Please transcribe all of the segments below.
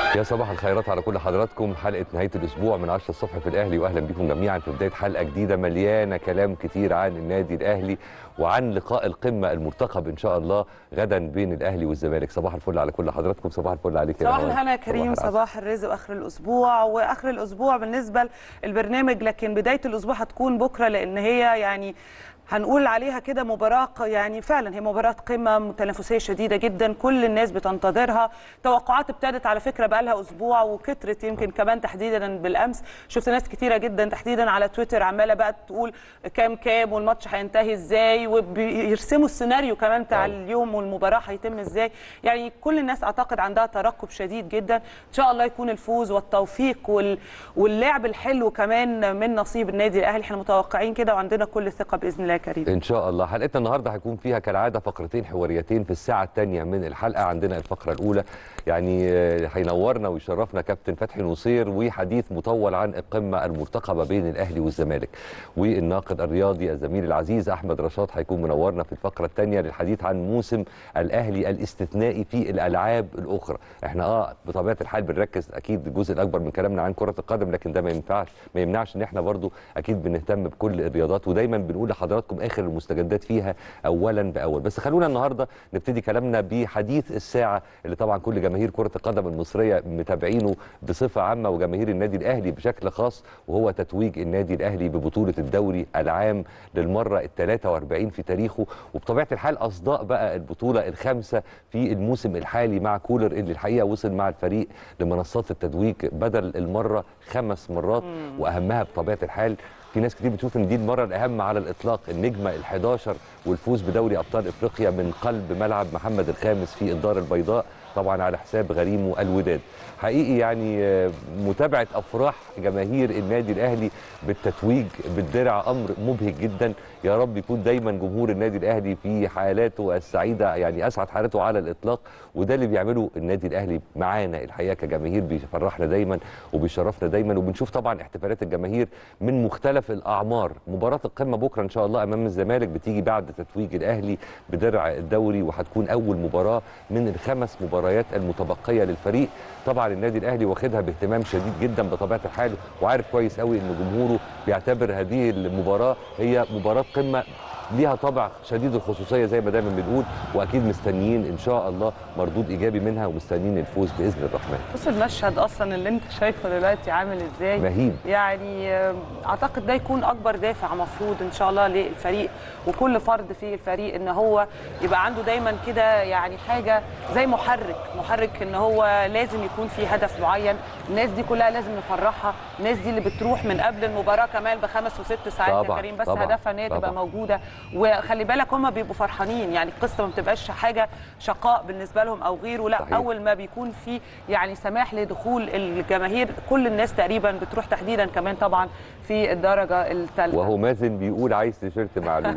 يا صباح الخيرات على كل حضراتكم حلقه نهايه الاسبوع من 10 الصبح في الاهلي واهلا بكم جميعا في بدايه حلقه جديده مليانه كلام كتير عن النادي الاهلي وعن لقاء القمه المرتقب ان شاء الله غدا بين الاهلي والزمالك صباح الفل على كل حضراتكم صباح الفل عليك يا صباح نهار. الهنا يا كريم العسل. صباح الرزق واخر الاسبوع واخر الاسبوع بالنسبه للبرنامج لكن بدايه الاسبوع هتكون بكره لان هي يعني هنقول عليها كده مباراة ق- يعني فعلا هي مباراة قمة تنافسية شديدة جدا كل الناس بتنتظرها توقعات ابتدت على فكرة بقى لها أسبوع وكترت يمكن كمان تحديدا بالأمس شفت ناس كتيرة جدا تحديدا على تويتر عمالة بقى تقول كام كام والماتش هينتهي ازاي وبيرسموا السيناريو كمان بتاع طبعا. اليوم والمباراة هيتم ازاي يعني كل الناس أعتقد عندها ترقب شديد جدا إن شاء الله يكون الفوز والتوفيق وال... واللعب الحلو كمان من نصيب النادي الأهلي احنا متوقعين كده وعندنا كل الثقة بإذن الله يا كريم ان شاء الله حلقتنا النهارده هيكون فيها كالعاده فقرتين حواريتين في الساعه الثانيه من الحلقه عندنا الفقره الاولى يعني آه، هينورنا ويشرفنا كابتن فتحي نصير وحديث مطول عن القمه المرتقبه بين الاهلي والزمالك والناقد الرياضي الزميل العزيز احمد رشاد هيكون منورنا في الفقره الثانيه للحديث عن موسم الاهلي الاستثنائي في الالعاب الاخرى احنا اه بطبيعه الحال بنركز اكيد الجزء الاكبر من كلامنا عن كره القدم لكن ده ما ينفعش ما يمنعش ان احنا برضو اكيد بنهتم بكل الرياضات ودايما بنقول لحضراتكم اخر المستجدات فيها اولا باول بس خلونا النهارده نبتدي كلامنا بحديث الساعه اللي طبعا كل جماهير كره القدم المصريه متابعينه بصفه عامه وجماهير النادي الاهلي بشكل خاص وهو تتويج النادي الاهلي ببطوله الدوري العام للمره ال 43 في تاريخه وبطبيعه الحال اصداء بقى البطوله الخامسه في الموسم الحالي مع كولر اللي الحقيقه وصل مع الفريق لمنصات التتويج بدل المره خمس مرات واهمها بطبيعه الحال في ناس كتير بتشوف ان دي المره الاهم على الاطلاق النجمه ال11 والفوز بدوري ابطال افريقيا من قلب ملعب محمد الخامس في الدار البيضاء طبعا على حساب غريمه الوداد حقيقي يعني آه، متابعه افراح جماهير النادي الاهلي بالتتويج بالدرع امر مبهج جدا يا رب يكون دايما جمهور النادي الاهلي في حالاته السعيده يعني اسعد حالاته على الاطلاق وده اللي بيعمله النادي الاهلي معانا الحقيقه كجماهير بيفرحنا دايما وبيشرفنا دايما وبنشوف طبعا احتفالات الجماهير من مختلف الاعمار مباراه القمه بكره ان شاء الله امام الزمالك بتيجي بعد تتويج الاهلي بدرع الدوري وهتكون اول مباراه من الخمس مباريات المتبقيه للفريق طبعا النادي الاهلي واخدها باهتمام شديد جدا بطبيعه الحال وعارف كويس قوي ان جمهوره بيعتبر هذه المباراه هي مباراه قمه ليها طابع شديد الخصوصيه زي ما دايما بنقول واكيد مستنيين ان شاء الله مردود ايجابي منها ومستنيين الفوز باذن الرحمن بص المشهد اصلا اللي انت شايفه دلوقتي عامل ازاي مهيب يعني آه، اعتقد ده يكون اكبر دافع مفروض ان شاء الله للفريق وكل فرد في الفريق ان هو يبقى عنده دايما كده يعني حاجه زي محرك محرك ان هو لازم يكون في هدف معين الناس دي كلها لازم نفرحها الناس دي اللي بتروح من قبل المباراه كمان بخمس وست ساعات يا طبعاً، كريم بس طبعاً، هدفها ان هي تبقى طبعاً. موجوده وخلي بالك هم بيبقوا فرحانين يعني القصه ما بتبقاش حاجه شقاء بالنسبه لهم او غيره لا صحيح. اول ما بيكون في يعني سماح لدخول الجماهير كل الناس تقريبا بتروح تحديدا كمان طبعا في الدرجه الثالثه وهو مازن بيقول عايز تيشيرت معلول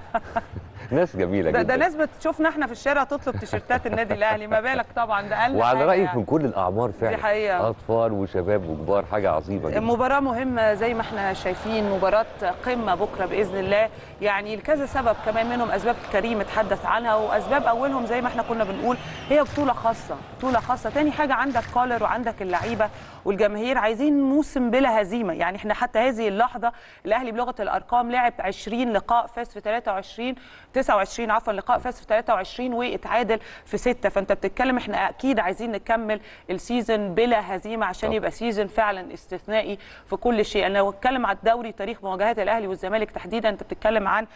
ناس جميله ده, جدا ده ناس بتشوفنا احنا في الشارع تطلب تيشيرتات النادي الاهلي ما بالك طبعا ده اقل وعلى حاجة رايك يعني. من كل الاعمار فعلا دي حقيقة. اطفال وشباب وكبار حاجه عظيمه جدا مباراة مهمة زي ما احنا شايفين مباراة قمة بكرة بإذن الله يعني لكذا سبب كمان منهم أسباب كريم اتحدث عنها وأسباب أولهم زي ما احنا كنا بنقول هي بطولة خاصة بطولة خاصة تاني حاجة عندك كولر وعندك اللعيبة والجماهير عايزين موسم بلا هزيمة يعني احنا حتى هذه اللحظة الأهلي بلغة الأرقام لعب 20 لقاء فاز في 23 29 عفوا لقاء فاز في 23 واتعادل في 6 فانت بتتكلم احنا اكيد عايزين نكمل السيزون بلا هزيمه عشان طبعا. يبقى سيزون فعلا استثنائي في كل شيء انا لو اتكلم على الدوري تاريخ مواجهات الاهلي والزمالك تحديدا انت بتتكلم عن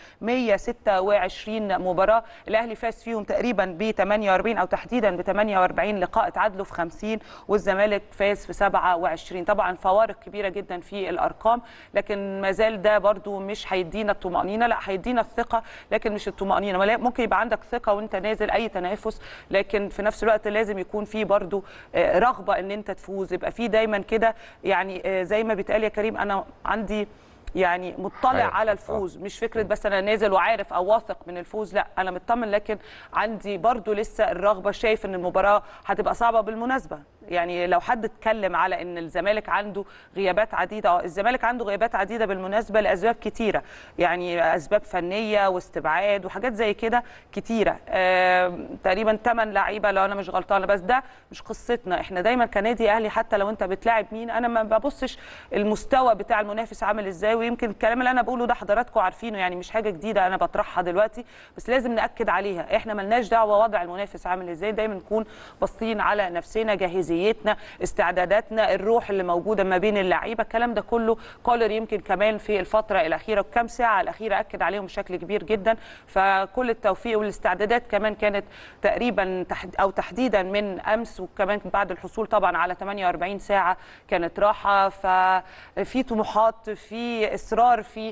126 مباراه الاهلي فاز فيهم تقريبا ب 48 او تحديدا ب 48 لقاء اتعادلوا في 50 والزمالك فاز في 27 طبعا فوارق كبيره جدا في الارقام لكن ما زال ده برضو مش هيدينا الطمانينه لا هيدينا الثقه لكن مش الطمانينه ولا- ممكن يبقى عندك ثقه وانت نازل اي تنافس لكن في نفس الوقت لازم يكون في برضو آه، رغبه ان انت تفوز يبقى في دايما كده يعني آه، زي ما بيتقال يا كريم انا عندي يعني مطلع حياة. على آه. الفوز مش فكره بس انا نازل وعارف او واثق من الفوز لا انا مطمن لكن عندي برضو لسه الرغبه شايف ان المباراه هتبقى صعبه بالمناسبه يعني لو حد اتكلم على ان الزمالك عنده غيابات عديده اه الزمالك عنده غيابات عديده بالمناسبه لاسباب كتيره يعني اسباب فنيه واستبعاد وحاجات زي كده كتيره آه تقريبا 8 لعيبه لو انا مش غلطانه بس ده مش قصتنا احنا دايما كنادي اهلي حتى لو انت بتلاعب مين انا ما ببصش المستوى بتاع المنافس عامل ازاي ويمكن الكلام اللي انا بقوله ده حضراتكم عارفينه يعني مش حاجه جديده انا بطرحها دلوقتي بس لازم ناكد عليها احنا ملناش دعوه وضع المنافس عامل ازاي دايما نكون باصين على نفسنا جاهزيتنا استعداداتنا الروح اللي موجوده ما بين اللعيبه الكلام ده كله كولر يمكن كمان في الفتره الاخيره وكام ساعه الاخيره اكد عليهم بشكل كبير جدا فكل التوفيق والاستعدادات كمان كانت تقريبا تحد او تحديدا من امس وكمان بعد الحصول طبعا على 48 ساعه كانت راحه ففي طموحات في اصرار في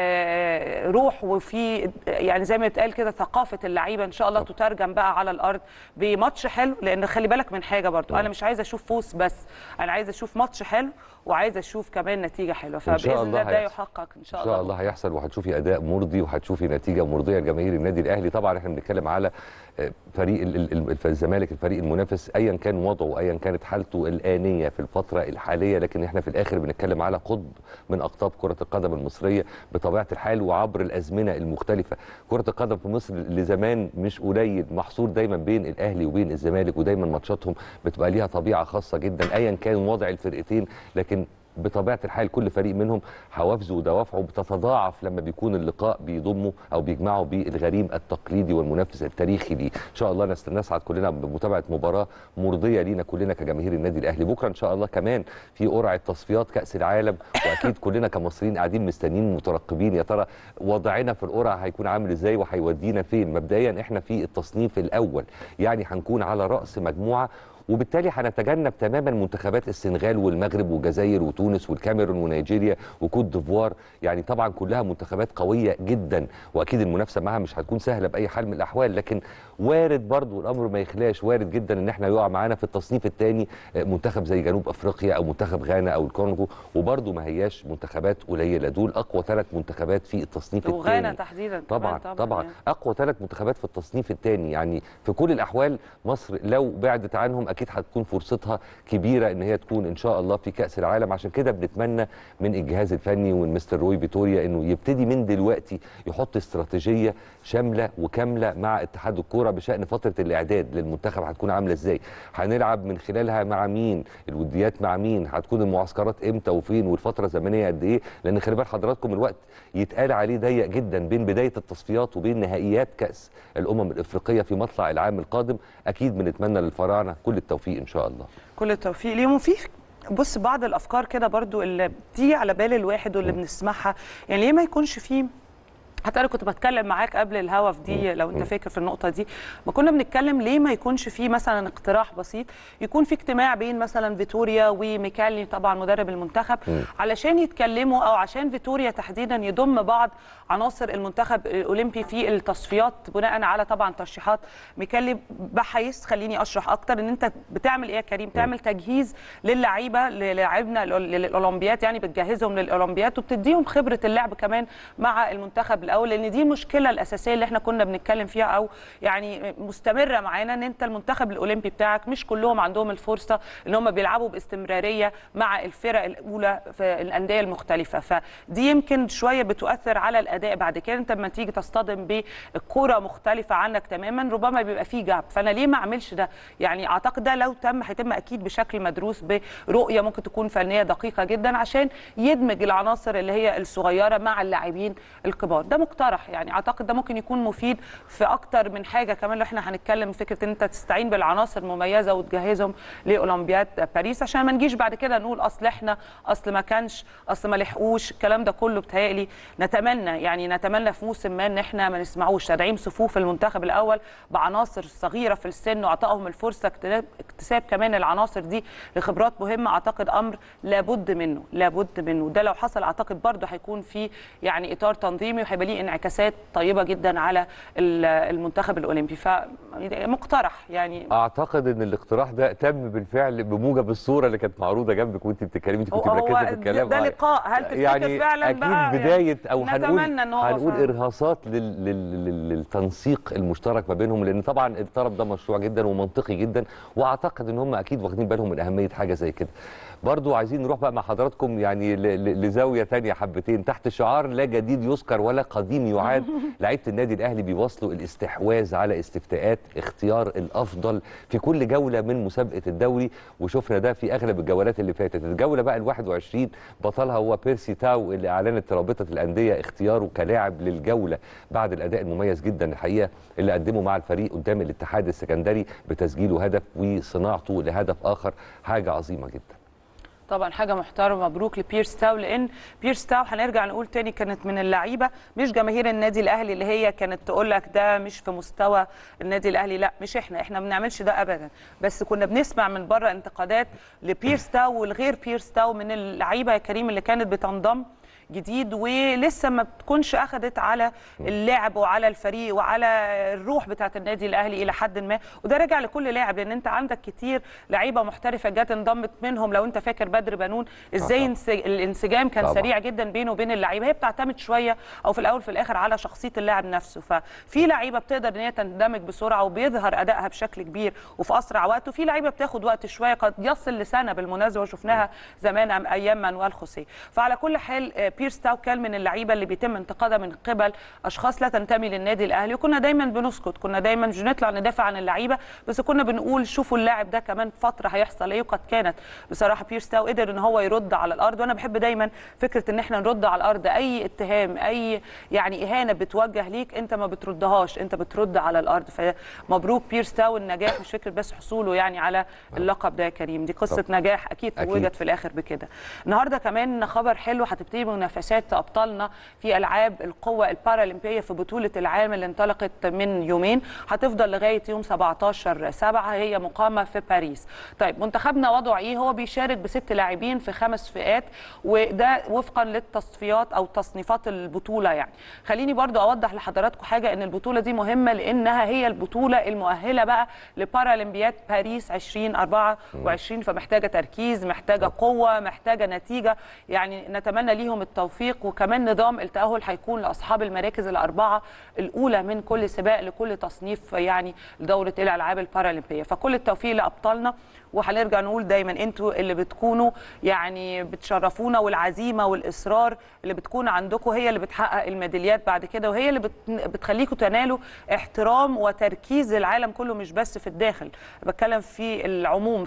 آه، روح وفي يعني زي ما بيتقال كده ثقافه اللعيبه ان شاء الله تترجم بقى على الارض بماتش حلو لان خلي بالك من حاجه برضو انا مش عايزه اشوف فوز بس انا عايزه اشوف ماتش حلو وعايزه اشوف كمان نتيجه حلوه إن شاء فباذن الله الله ده هيحصل. يحقق ان شاء ان الله شاء الله هيحصل وهتشوفي اداء مرضي وهتشوفي نتيجه مرضيه لجماهير النادي الاهلي طبعا احنا بنتكلم على آه، فريق ال- ال- ال- الزمالك الفريق المنافس ايا كان وضعه ايا كانت حالته الانيه في الفتره الحاليه لكن احنا في الاخر بنتكلم على قطب من اقطاب كره القدم المصريه بطبيعه الحال وعبر الازمنه المختلفه كره القدم في مصر لزمان مش قليل محصور دايما بين الاهلي وبين الزمالك ودايما ماتشاتهم بتبقى ليها طبيعه خاصه جدا ايا كان وضع الفرقتين لكن بطبيعه الحال كل فريق منهم حوافزه ودوافعه بتتضاعف لما بيكون اللقاء بيضمه او بيجمعه بالغريم التقليدي والمنافس التاريخي ليه ان شاء الله نست- نسعد كلنا بمتابعه مباراه مرضيه لينا كلنا كجماهير النادي الاهلي بكره ان شاء الله كمان في قرعه تصفيات كاس العالم واكيد كلنا كمصريين قاعدين مستنيين مترقبين يا ترى وضعنا في القرعه هيكون عامل ازاي وهيودينا فين مبدئيا احنا في التصنيف الاول يعني هنكون على راس مجموعه وبالتالي هنتجنب تماما منتخبات السنغال والمغرب والجزائر وتونس والكاميرون ونيجيريا وكوت ديفوار يعني طبعا كلها منتخبات قويه جدا واكيد المنافسه معاها مش هتكون سهله باي حال من الاحوال لكن وارد برضو الامر ما يخلاش وارد جدا ان احنا يقع معانا في التصنيف الثاني منتخب زي جنوب افريقيا او منتخب غانا او الكونغو وبرضو ما هياش منتخبات قليله دول اقوى ثلاث منتخبات في التصنيف الثاني وغانا تحديدا طبعا كمان طبعا يعني. اقوى ثلاث منتخبات في التصنيف الثاني يعني في كل الاحوال مصر لو بعدت عنهم اكيد هتكون فرصتها كبيره ان هي تكون ان شاء الله في كاس العالم عشان كده بنتمنى من الجهاز الفني ومن مستر روي فيتوريا انه يبتدي من دلوقتي يحط استراتيجيه شامله وكامله مع اتحاد الكوره بشان فتره الاعداد للمنتخب هتكون عامله ازاي هنلعب من خلالها مع مين الوديات مع مين هتكون المعسكرات امتى وفين والفتره الزمنيه قد ايه لان خلي بال حضراتكم الوقت يتقال عليه ضيق جدا بين بدايه التصفيات وبين نهائيات كاس الامم الافريقيه في مطلع العام القادم اكيد بنتمنى للفراعنه كل التوفيق ان شاء الله كل التوفيق ليهم وفي بص بعض الافكار كده برضو اللي بتيجي على بال الواحد واللي بنسمعها يعني ليه ما يكونش فيه حتى انا كنت بتكلم معاك قبل الهوا في دي لو انت فاكر في النقطه دي ما كنا بنتكلم ليه ما يكونش في مثلا اقتراح بسيط يكون في اجتماع بين مثلا فيتوريا وميكالي طبعا مدرب المنتخب علشان يتكلموا او عشان فيتوريا تحديدا يضم بعض عناصر المنتخب الاولمبي في التصفيات بناء على طبعا ترشيحات ميكالي بحيث خليني اشرح اكتر ان انت بتعمل ايه يا كريم تعمل تجهيز للعيبه للاعبنا للاولمبيات يعني بتجهزهم للاولمبيات وبتديهم خبره اللعب كمان مع المنتخب الاول لان دي المشكله الاساسيه اللي احنا كنا بنتكلم فيها او يعني مستمره معانا ان انت المنتخب الاولمبي بتاعك مش كلهم عندهم الفرصه ان هم بيلعبوا باستمراريه مع الفرق الاولى في الانديه المختلفه فدي يمكن شويه بتؤثر على الاداء بعد كده انت لما تيجي تصطدم بكره مختلفه عنك تماما ربما بيبقى فيه جاب فانا ليه ما اعملش ده يعني اعتقد ده لو تم هيتم اكيد بشكل مدروس برؤيه ممكن تكون فنيه دقيقه جدا عشان يدمج العناصر اللي هي الصغيره مع اللاعبين الكبار ده مقترح يعني اعتقد ده ممكن يكون مفيد في اكتر من حاجه كمان لو احنا هنتكلم فكره ان انت تستعين بالعناصر مميزه وتجهزهم لاولمبياد باريس عشان ما نجيش بعد كده نقول اصل احنا اصل ما كانش اصل ما لحقوش الكلام ده كله بتهيألي نتمنى يعني نتمنى في موسم ما ان احنا ما نسمعوش تدعيم صفوف المنتخب الاول بعناصر صغيره في السن واعطائهم الفرصه اكتساب- اكتساب كمان العناصر دي لخبرات مهمه اعتقد امر لابد منه لابد منه ده لو حصل اعتقد برضه هيكون في يعني اطار تنظيمي وهيبقى ليه ليه انعكاسات طيبه جدا على ال- المنتخب الاولمبي فمقترح يعني اعتقد ان الاقتراح ده تم بالفعل بموجب الصوره اللي كانت معروضه جنبك وانت بتتكلمي انت كنت هو- مركزه هو في الكلام ده آه. لقاء، هل تفتكر يعني فعلاً اكيد بقى يعني بدايه او هنقول نتمنى إن هو هنقول فعلاً. ارهاصات لل... لل... لل... للتنسيق المشترك ما بينهم لان طبعا الطلب ده مشروع جدا ومنطقي جدا واعتقد ان هم اكيد واخدين بالهم من اهميه حاجه زي كده برضو عايزين نروح بقى مع حضراتكم يعني ل... ل... لزاويه تانية حبتين تحت شعار لا جديد يذكر ولا قديم يعاد لعيبه النادي الاهلي بيواصلوا الاستحواذ على استفتاءات اختيار الافضل في كل جوله من مسابقه الدوري وشفنا ده في اغلب الجولات اللي فاتت الجوله بقى ال 21 بطلها هو بيرسي تاو اللي اعلنت رابطه الانديه اختياره كلاعب للجوله بعد الاداء المميز جدا الحقيقه اللي قدمه مع الفريق قدام الاتحاد السكندري بتسجيله هدف وصناعته لهدف اخر حاجه عظيمه جدا طبعا حاجه محترمه مبروك لبيرس تاو لان بيرس تاو هنرجع نقول تاني كانت من اللعيبه مش جماهير النادي الاهلي اللي هي كانت تقول لك ده مش في مستوى النادي الاهلي لا مش احنا احنا ما بنعملش ده ابدا بس كنا بنسمع من بره انتقادات لبيرس تاو والغير بيرس تاو من اللعيبه يا كريم اللي كانت بتنضم جديد ولسه ما بتكونش اخذت على اللعب وعلى الفريق وعلى الروح بتاعه النادي الاهلي الى حد ما وده راجع لكل لاعب لان انت عندك كتير لعيبه محترفه جت انضمت منهم لو انت فاكر بدر بنون ازاي طبعا. انس- الانسجام كان طبعا. سريع جدا بينه وبين اللعيبه هي بتعتمد شويه او في الاول في الاخر على شخصيه اللاعب نفسه ففي لعيبه بتقدر ان هي تندمج بسرعه وبيظهر ادائها بشكل كبير وفي اسرع وقت وفي لعيبه بتاخد وقت شويه قد يصل لسنه بالمناسبه وشفناها زمان أم- ايام مانويل خوسيه فعلى كل حال آه، بيرس تاو كان من اللعيبه اللي بيتم انتقادها من قبل اشخاص لا تنتمي للنادي الاهلي وكنا دايما بنسكت كنا دايما مش بنطلع ندافع عن اللعيبه بس كنا بنقول شوفوا اللاعب ده كمان فتره هيحصل ايه وقد كانت بصراحه بيرس تاو قدر ان هو يرد على الارض وانا بحب دايما فكره ان احنا نرد على الارض اي اتهام اي يعني اهانه بتوجه ليك انت ما بتردهاش انت بترد على الارض فمبروك بيرس تاو النجاح مش فكره بس حصوله يعني على اللقب ده يا كريم دي قصه نجاح اكيد أكيد. توجت في الاخر بكده النهارده كمان خبر حلو هتبتدي منافسات ابطالنا في العاب القوه البارالمبيه في بطوله العالم اللي انطلقت من يومين هتفضل لغايه يوم 17 7 هي مقامه في باريس طيب منتخبنا وضعه ايه هو بيشارك بست لاعبين في خمس فئات وده وفقا للتصفيات او تصنيفات البطوله يعني خليني برضو اوضح لحضراتكم حاجه ان البطوله دي مهمه لانها هي البطوله المؤهله بقى لبارالمبياد باريس 2024 فمحتاجه تركيز محتاجه قوه محتاجه نتيجه يعني نتمنى ليهم التوفيق وكمان نظام التاهل هيكون لاصحاب المراكز الاربعه الاولى من كل سباق لكل تصنيف يعني دوره الالعاب البارالمبيه فكل التوفيق لابطالنا وهنرجع نقول دايما انتوا اللي بتكونوا يعني بتشرفونا والعزيمه والاصرار اللي بتكون عندكم هي اللي بتحقق الميداليات بعد كده وهي اللي بت... بتخليكم تنالوا احترام وتركيز العالم كله مش بس في الداخل بتكلم في العموم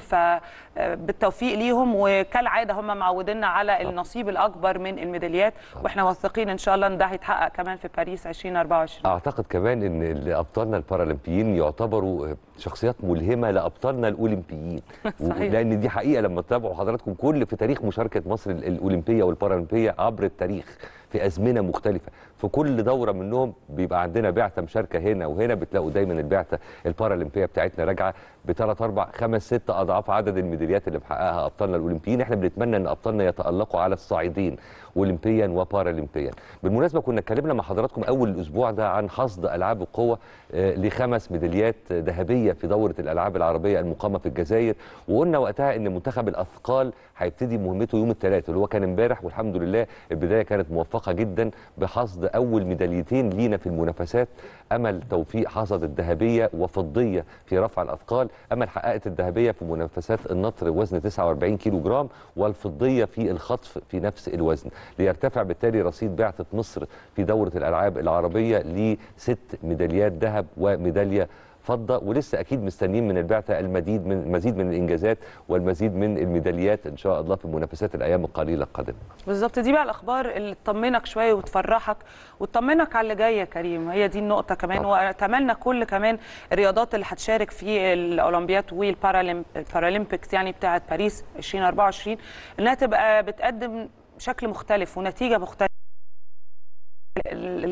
فبالتوفيق ليهم وكالعاده هم معودينا على النصيب الاكبر من الميداليات واحنا واثقين ان شاء الله ان ده هيتحقق كمان في باريس 2024 اعتقد كمان ان ابطالنا البارالمبيين يعتبروا شخصيات ملهمه لابطالنا الاولمبيين صحيح. لان دي حقيقه لما تتابعوا حضراتكم كل في تاريخ مشاركه مصر ال- الاولمبيه والبارالمبيه عبر التاريخ في ازمنه مختلفه في كل دوره منهم بيبقى عندنا بعثه مشاركه هنا وهنا بتلاقوا دايما البعثه البارالمبيه بتاعتنا راجعه بثلاث اربع خمس ست اضعاف عدد الميداليات اللي محققها ابطالنا الاولمبيين احنا بنتمنى ان ابطالنا يتالقوا على الصعيدين اولمبيا وبارالمبيا بالمناسبه كنا اتكلمنا مع حضراتكم اول الاسبوع ده عن حصد العاب القوه آه، لخمس ميداليات ذهبيه في دوره الالعاب العربيه المقامه في الجزائر وقلنا وقتها ان منتخب الاثقال هيبتدي مهمته يوم الثلاث اللي هو كان امبارح والحمد لله البدايه كانت موفقه جدا بحصد اول ميداليتين لينا في المنافسات امل توفيق حصد الذهبيه وفضيه في رفع الاثقال امل حققت الذهبيه في منافسات النطر وزن 49 كيلو جرام والفضيه في الخطف في نفس الوزن ليرتفع بالتالي رصيد بعثه مصر في دوره الالعاب العربيه لست ميداليات ذهب وميداليه فضه ولسه اكيد مستنيين من البعثه المزيد من المزيد من الانجازات والمزيد من الميداليات ان شاء الله في منافسات الايام القليله القادمه بالظبط دي بقى الاخبار اللي تطمنك شويه وتفرحك وتطمنك على اللي جاي يا كريم هي دي النقطه كمان طبعا. واتمنى كل كمان الرياضات اللي هتشارك في الاولمبياد والبارالمبيكس يعني بتاعه باريس 2024 انها تبقى بتقدم شكل مختلف ونتيجه مختلفه ال- الكلام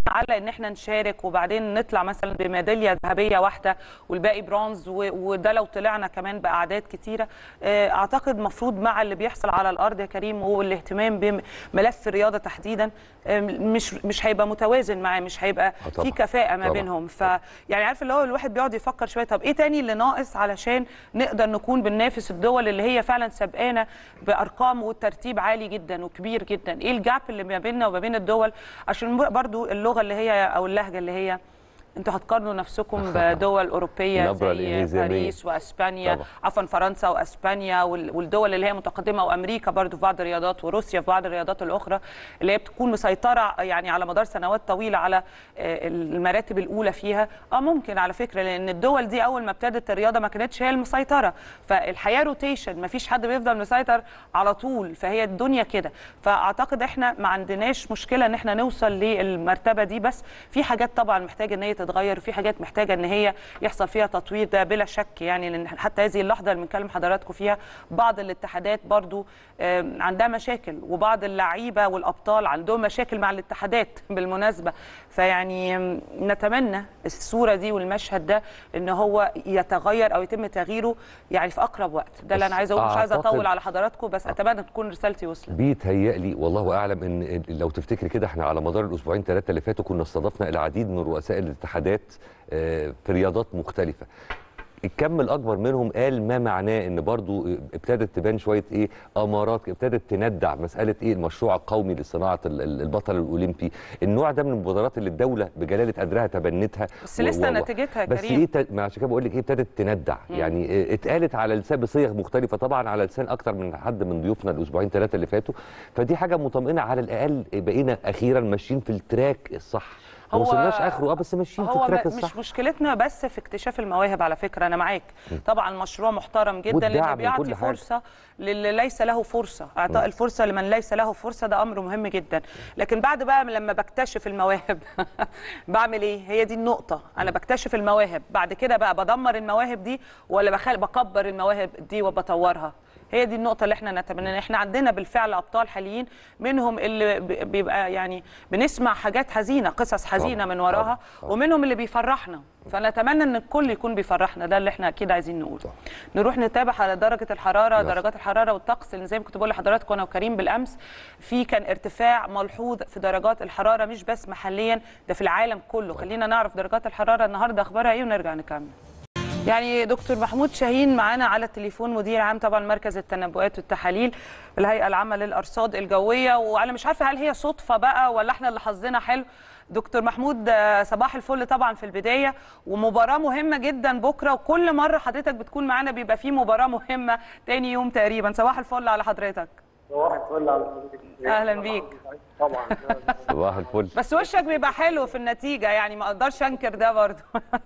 على ان احنا نشارك وبعدين نطلع مثلا بميداليه ذهبيه واحده والباقي برونز و- وده لو طلعنا كمان باعداد كتيره آه، اعتقد مفروض مع اللي بيحصل على الارض يا كريم والاهتمام بملف الرياضه تحديدا آه، مش مش هيبقى متوازن معاه مش هيبقى آه طبعاً. في كفاءه ما طبعاً. بينهم ف يعني عارف اللي هو الواحد بيقعد يفكر شويه طب ايه تاني اللي ناقص علشان نقدر نكون بننافس الدول اللي هي فعلا سابقانا بارقام والترتيب عالي جدا وكبير جدا ايه الجاب اللي ما بيننا وما بين الدول عشان برضو اللغه اللي هي او اللهجه اللي هي انتوا هتقارنوا نفسكم بدول اوروبيه النبرة زي الإنجليزية. باريس واسبانيا طبعا. عفوا فرنسا واسبانيا وال- والدول اللي هي متقدمه وامريكا برضو في بعض الرياضات وروسيا في بعض الرياضات الاخرى اللي هي بتكون مسيطره يعني على مدار سنوات طويله على آه، المراتب الاولى فيها اه ممكن على فكره لان الدول دي اول ما ابتدت الرياضه ما كانتش هي المسيطره فالحياه روتيشن ما فيش حد بيفضل مسيطر على طول فهي الدنيا كده فاعتقد احنا ما عندناش مشكله ان احنا نوصل للمرتبه دي بس في حاجات طبعا محتاجه ان هي تتغير وفي حاجات محتاجه ان هي يحصل فيها تطوير ده بلا شك يعني لان حتى هذه اللحظه اللي بنكلم حضراتكم فيها بعض الاتحادات برضو آم، عندها مشاكل وبعض اللعيبه والابطال عندهم مشاكل مع الاتحادات بالمناسبه فيعني آم، نتمنى الصوره دي والمشهد ده ان هو يتغير او يتم تغييره يعني في اقرب وقت ده اللي بس انا عايزه اقوله مش عايزه أعتقد- اطول على حضراتكم بس اتمنى تكون رسالتي وصلت بيتهيألي والله اعلم ان لو تفتكري كده احنا على مدار الاسبوعين ثلاثه اللي فاتوا كنا استضفنا العديد من رؤساء الاتحادات آه، في رياضات مختلفه الكم الاكبر منهم قال ما معناه ان برضو ابتدت تبان شويه ايه امارات ابتدت تندع مساله ايه المشروع القومي لصناعه ال- ال- البطل الاولمبي النوع ده من المبادرات اللي الدوله بجلاله قدرها تبنتها بس و- لسه و- و- نتيجتها يا بس كريم ايه ت- ما عشان كده بقول لك ايه ابتدت تندع يعني إيه اتقالت على لسان بصيغ مختلفه طبعا على لسان اكتر من حد من ضيوفنا الاسبوعين ثلاثه اللي فاتوا فدي حاجه مطمئنه على الاقل بقينا اخيرا ماشيين في التراك الصح ما هو- وصلناش اخره اه بس ماشيين في هو التراك م- الصح مش مشكلتنا بس في اكتشاف المواهب على فكره انا معاك طبعا مشروع محترم جدا والدعم لانه وكل بيعطي حاجة. فرصه للي ليس له فرصه اعطاء الفرصه لمن ليس له فرصه ده امر مهم جدا لكن بعد بقى لما بكتشف المواهب بعمل ايه هي دي النقطه انا بكتشف المواهب بعد كده بقى بدمر المواهب دي ولا بخل... بكبر المواهب دي وبطورها هي دي النقطة اللي احنا نتمنى احنا عندنا بالفعل ابطال حاليين منهم اللي ب- بيبقى يعني بنسمع حاجات حزينة قصص حزينة طبعاً، من وراها طبعاً، طبعاً. ومنهم اللي بيفرحنا فنتمنى ان الكل يكون بيفرحنا ده اللي احنا اكيد عايزين نقوله نروح نتابع على درجه الحراره يلا. درجات الحراره والطقس اللي زي ما كنت بقول لحضراتكم انا وكريم بالامس في كان ارتفاع ملحوظ في درجات الحراره مش بس محليا ده في العالم كله خلينا نعرف درجات الحراره النهارده اخبارها ايه ونرجع نكمل يعني دكتور محمود شاهين معانا على التليفون مدير عام طبعا مركز التنبؤات والتحاليل الهيئه العامه للارصاد الجويه وانا مش عارفه هل هي صدفه بقى ولا احنا اللي حظنا حلو دكتور محمود آه، صباح الفل طبعا في البدايه ومباراه مهمه جدا بكره وكل مره حضرتك بتكون معانا بيبقى في مباراه مهمه تاني يوم تقريبا صباح الفل على حضرتك صباح الفل على حضرتك. أهلاً بيك. طبعا صباح الفل بس وشك بيبقى حلو في النتيجه يعني ما اقدرش انكر ده برضه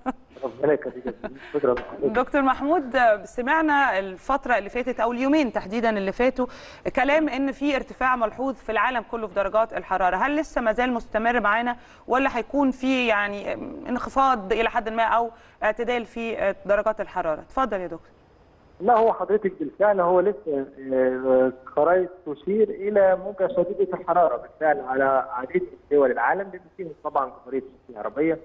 ربنا يخليك شكرا دكتور محمود سمعنا الفترة اللي فاتت أو اليومين تحديدا اللي فاتوا كلام إن في ارتفاع ملحوظ في العالم كله في درجات الحرارة، هل لسه ما زال مستمر معانا ولا هيكون في يعني انخفاض إلى حد ما أو اعتدال في درجات الحرارة؟ اتفضل يا دكتور. لا هو حضرتك بالفعل هو لسه آه، خرائط تشير الى موجه شديده الحراره بالفعل على عديد من دول العالم بما فيهم طبعا جمهوريه مصر العربيه.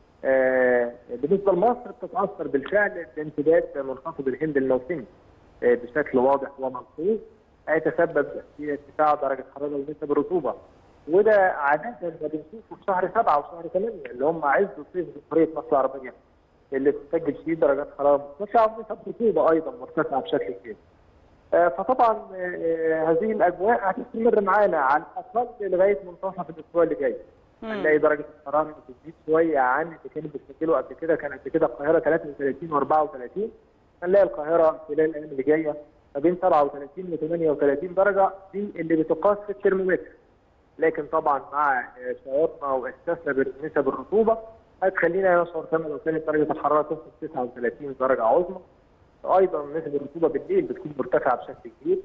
آه، بالنسبه لمصر بتتاثر بالفعل بامتداد منخفض الهند الموسمي آه، بشكل واضح وملحوظ هيتسبب في ارتفاع درجه الحراره ونسب الرطوبه وده عاده ما بنشوفه في شهر سبعه وشهر ثمانيه اللي هم عز صيف جمهوريه مصر العربيه اللي بتسجل فيه درجات حراره مرتفعه ونسب رطوبه ايضا مرتفعه بشكل كبير. آه، فطبعا آه، هذه الاجواء هتستمر معانا على الاقل لغايه منتصف الاسبوع اللي جاي. هنلاقي درجه الحراره بتزيد شويه عن اللي كانت بتسجله قبل كده كان قبل كده القاهره 33 و34 هنلاقي القاهره خلال الايام اللي جايه ما بين 37 و 38 درجه دي اللي بتقاس في الترمومتر. لكن طبعا مع آه، شعورنا واحساسنا بنسب الرطوبه هتخلينا نشعر كما لو كانت درجه الحراره توصل 39 درجه عظمى ايضا نسب الرطوبه بالليل بتكون مرتفعه بشكل كبير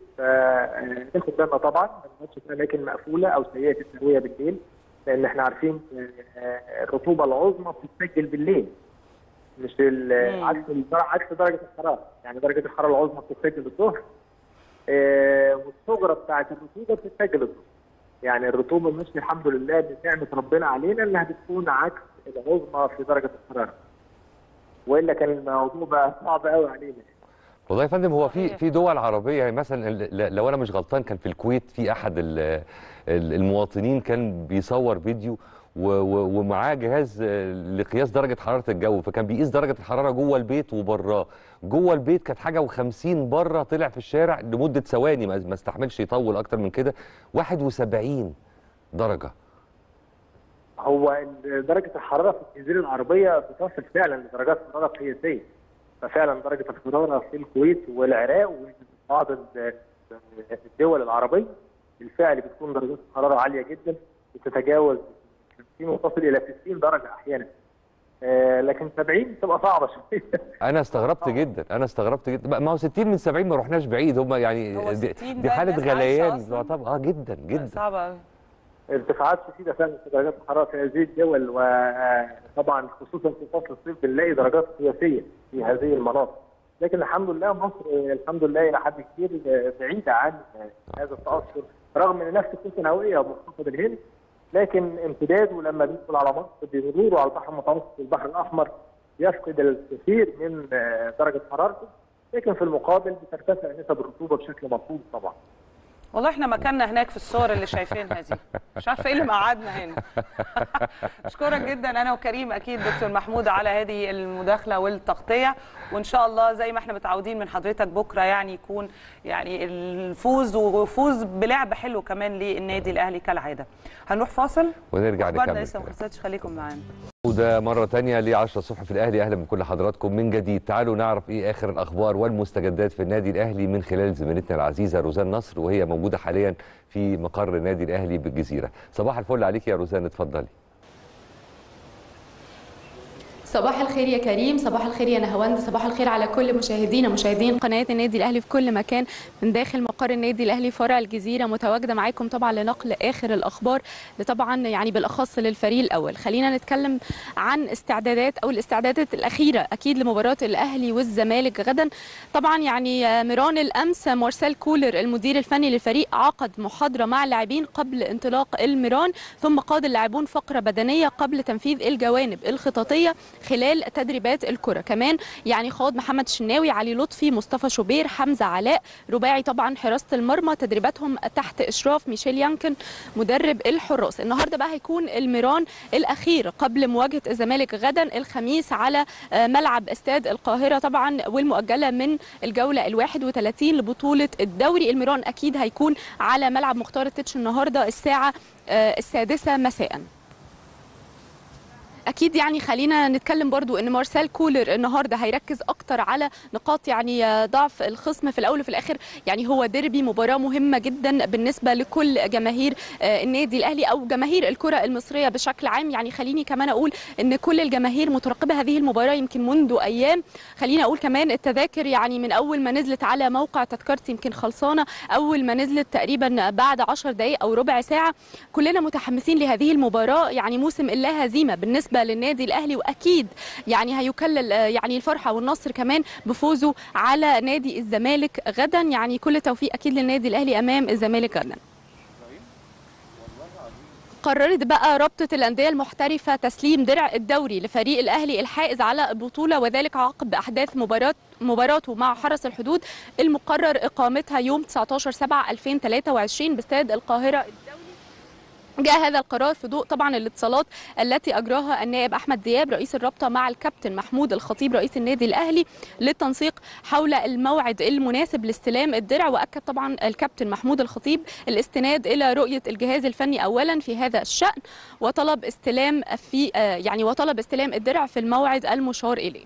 فناخد بالنا طبعا ما نقعدش في اماكن مقفوله او سيئه التهويه بالليل لان احنا عارفين آه، الرطوبه العظمى بتتسجل بالليل مش ال- مم. عكس ال- عكس درجه الحراره يعني درجه الحراره العظمى بتتسجل الظهر آه، والصغرى بتاعت الرطوبه بتتسجل الظهر يعني الرطوبه مش الحمد لله بنعمه ربنا علينا انها بتكون عكس العظمى في درجه الحراره والا كان الموضوع بقى صعب قوي علينا والله يا فندم هو في صحيح. في دول عربيه يعني مثلا ل- لو انا مش غلطان كان في الكويت في احد ال- ال- المواطنين كان بيصور فيديو و- و- ومعاه جهاز آه، لقياس درجه حراره الجو فكان بيقيس درجه الحراره جوه البيت وبراه جوه البيت كانت حاجه و50 بره طلع في الشارع لمده ثواني ما ما استحملش يطول اكتر من كده 71 درجه هو ال- درجه الحراره في الجزيره العربيه بتصل فعلا لدرجات حراره قياسيه ففعلا درجه الحراره في الكويت والعراق وبعض ال- الدول العربيه بالفعل بتكون درجات الحراره عاليه جدا بتتجاوز 50 وتصل الى 60 درجه احيانا آه، لكن 70 بتبقى صعبه شويه انا استغربت جدا انا استغربت جدا ما هو 60 من 70 ما رحناش بعيد هم يعني هو دي, 60 دي ده حاله الناس عايشة غليان أصلاً؟ طبعا اه جدا جدا صعبه قوي ارتفاعات شديده فعلا في درجات الحراره في هذه الدول وطبعا خصوصا في فصل الصيف بنلاقي درجات قياسيه في هذه المناطق لكن الحمد لله مصر آه، الحمد لله الى حد كبير آه، بعيده عن آه، هذا التاثر رغم ان نفس الكتله الهوائيه منخفض الهند لكن امتداده لما بيدخل على مصر بمروره على البحر المتوسط والبحر الاحمر يفقد الكثير من آه، درجه حرارته لكن في المقابل بترتفع نسب الرطوبه بشكل ملحوظ طبعا والله احنا مكاننا هناك في الصور اللي شايفينها دي مش عارفه ايه اللي مقعدنا هنا اشكرك جدا انا وكريم اكيد دكتور محمود على هذه المداخله والتغطيه وان شاء الله زي ما احنا متعودين من حضرتك بكره يعني يكون يعني الفوز وفوز بلعب حلو كمان للنادي الاهلي كالعاده هنروح فاصل ونرجع اخبارنا نكمل لسه ما كلام. خلصتش خليكم معانا وده مرة تانية ل 10 الصبح في الأهلي أهلا بكل حضراتكم من جديد تعالوا نعرف إيه آخر الأخبار والمستجدات في النادي الأهلي من خلال زميلتنا العزيزة روزان نصر وهي موجودة حاليا في مقر النادي الأهلي بالجزيرة صباح الفل عليك يا روزان اتفضلي صباح الخير يا كريم صباح الخير يا نهاوند صباح الخير على كل مشاهدينا مشاهدين قناه النادي الاهلي في كل مكان من داخل مقر النادي الاهلي فرع الجزيره متواجده معاكم طبعا لنقل اخر الاخبار طبعا يعني بالاخص للفريق الاول خلينا نتكلم عن استعدادات او الاستعدادات الاخيره اكيد لمباراه الاهلي والزمالك غدا طبعا يعني ميران الامس مارسيل كولر المدير الفني للفريق عقد محاضره مع اللاعبين قبل انطلاق الميران ثم قاد اللاعبون فقره بدنيه قبل تنفيذ الجوانب الخططيه خلال تدريبات الكره كمان يعني خاض محمد الشناوي علي لطفي مصطفى شوبير حمزه علاء رباعي طبعا حراسه المرمى تدريباتهم تحت اشراف ميشيل يانكن مدرب الحراس النهارده بقى هيكون الميران الاخير قبل مواجهه الزمالك غدا الخميس على آه، ملعب استاد القاهره طبعا والمؤجله من الجوله الواحد وثلاثين لبطوله الدوري الميران اكيد هيكون على ملعب مختار التتش النهارده الساعه آه، السادسه مساء اكيد يعني خلينا نتكلم برضو ان مارسيل كولر النهارده هيركز اكتر على نقاط يعني آه، ضعف الخصم في الاول وفي الاخر يعني هو ديربي مباراه مهمه جدا بالنسبه لكل جماهير آه، النادي الاهلي او جماهير الكره المصريه بشكل عام يعني خليني كمان اقول ان كل الجماهير مترقبه هذه المباراه يمكن منذ ايام خليني اقول كمان التذاكر يعني من اول ما نزلت على موقع تذكرتي يمكن خلصانه اول ما نزلت تقريبا بعد 10 دقائق او ربع ساعه كلنا متحمسين لهذه المباراه يعني موسم اللا هزيمه بالنسبه للنادي الاهلي واكيد يعني هيكلل آه، يعني الفرحه والنصر كمان بفوزه على نادي الزمالك غدا يعني كل توفيق اكيد للنادي الاهلي امام الزمالك غدا قررت بقى رابطة الأندية المحترفة تسليم درع الدوري لفريق الأهلي الحائز على البطولة وذلك عقب أحداث مباراة مباراته مع حرس الحدود المقرر إقامتها يوم 19 7 2023 باستاد القاهرة الدولي جاء هذا القرار في ضوء طبعا الاتصالات التي اجراها النائب احمد دياب رئيس الرابطه مع الكابتن محمود الخطيب رئيس النادي الاهلي للتنسيق حول الموعد المناسب لاستلام الدرع واكد طبعا الكابتن محمود الخطيب الاستناد الى رؤيه الجهاز الفني اولا في هذا الشان وطلب استلام في آه، يعني وطلب استلام الدرع في الموعد المشار اليه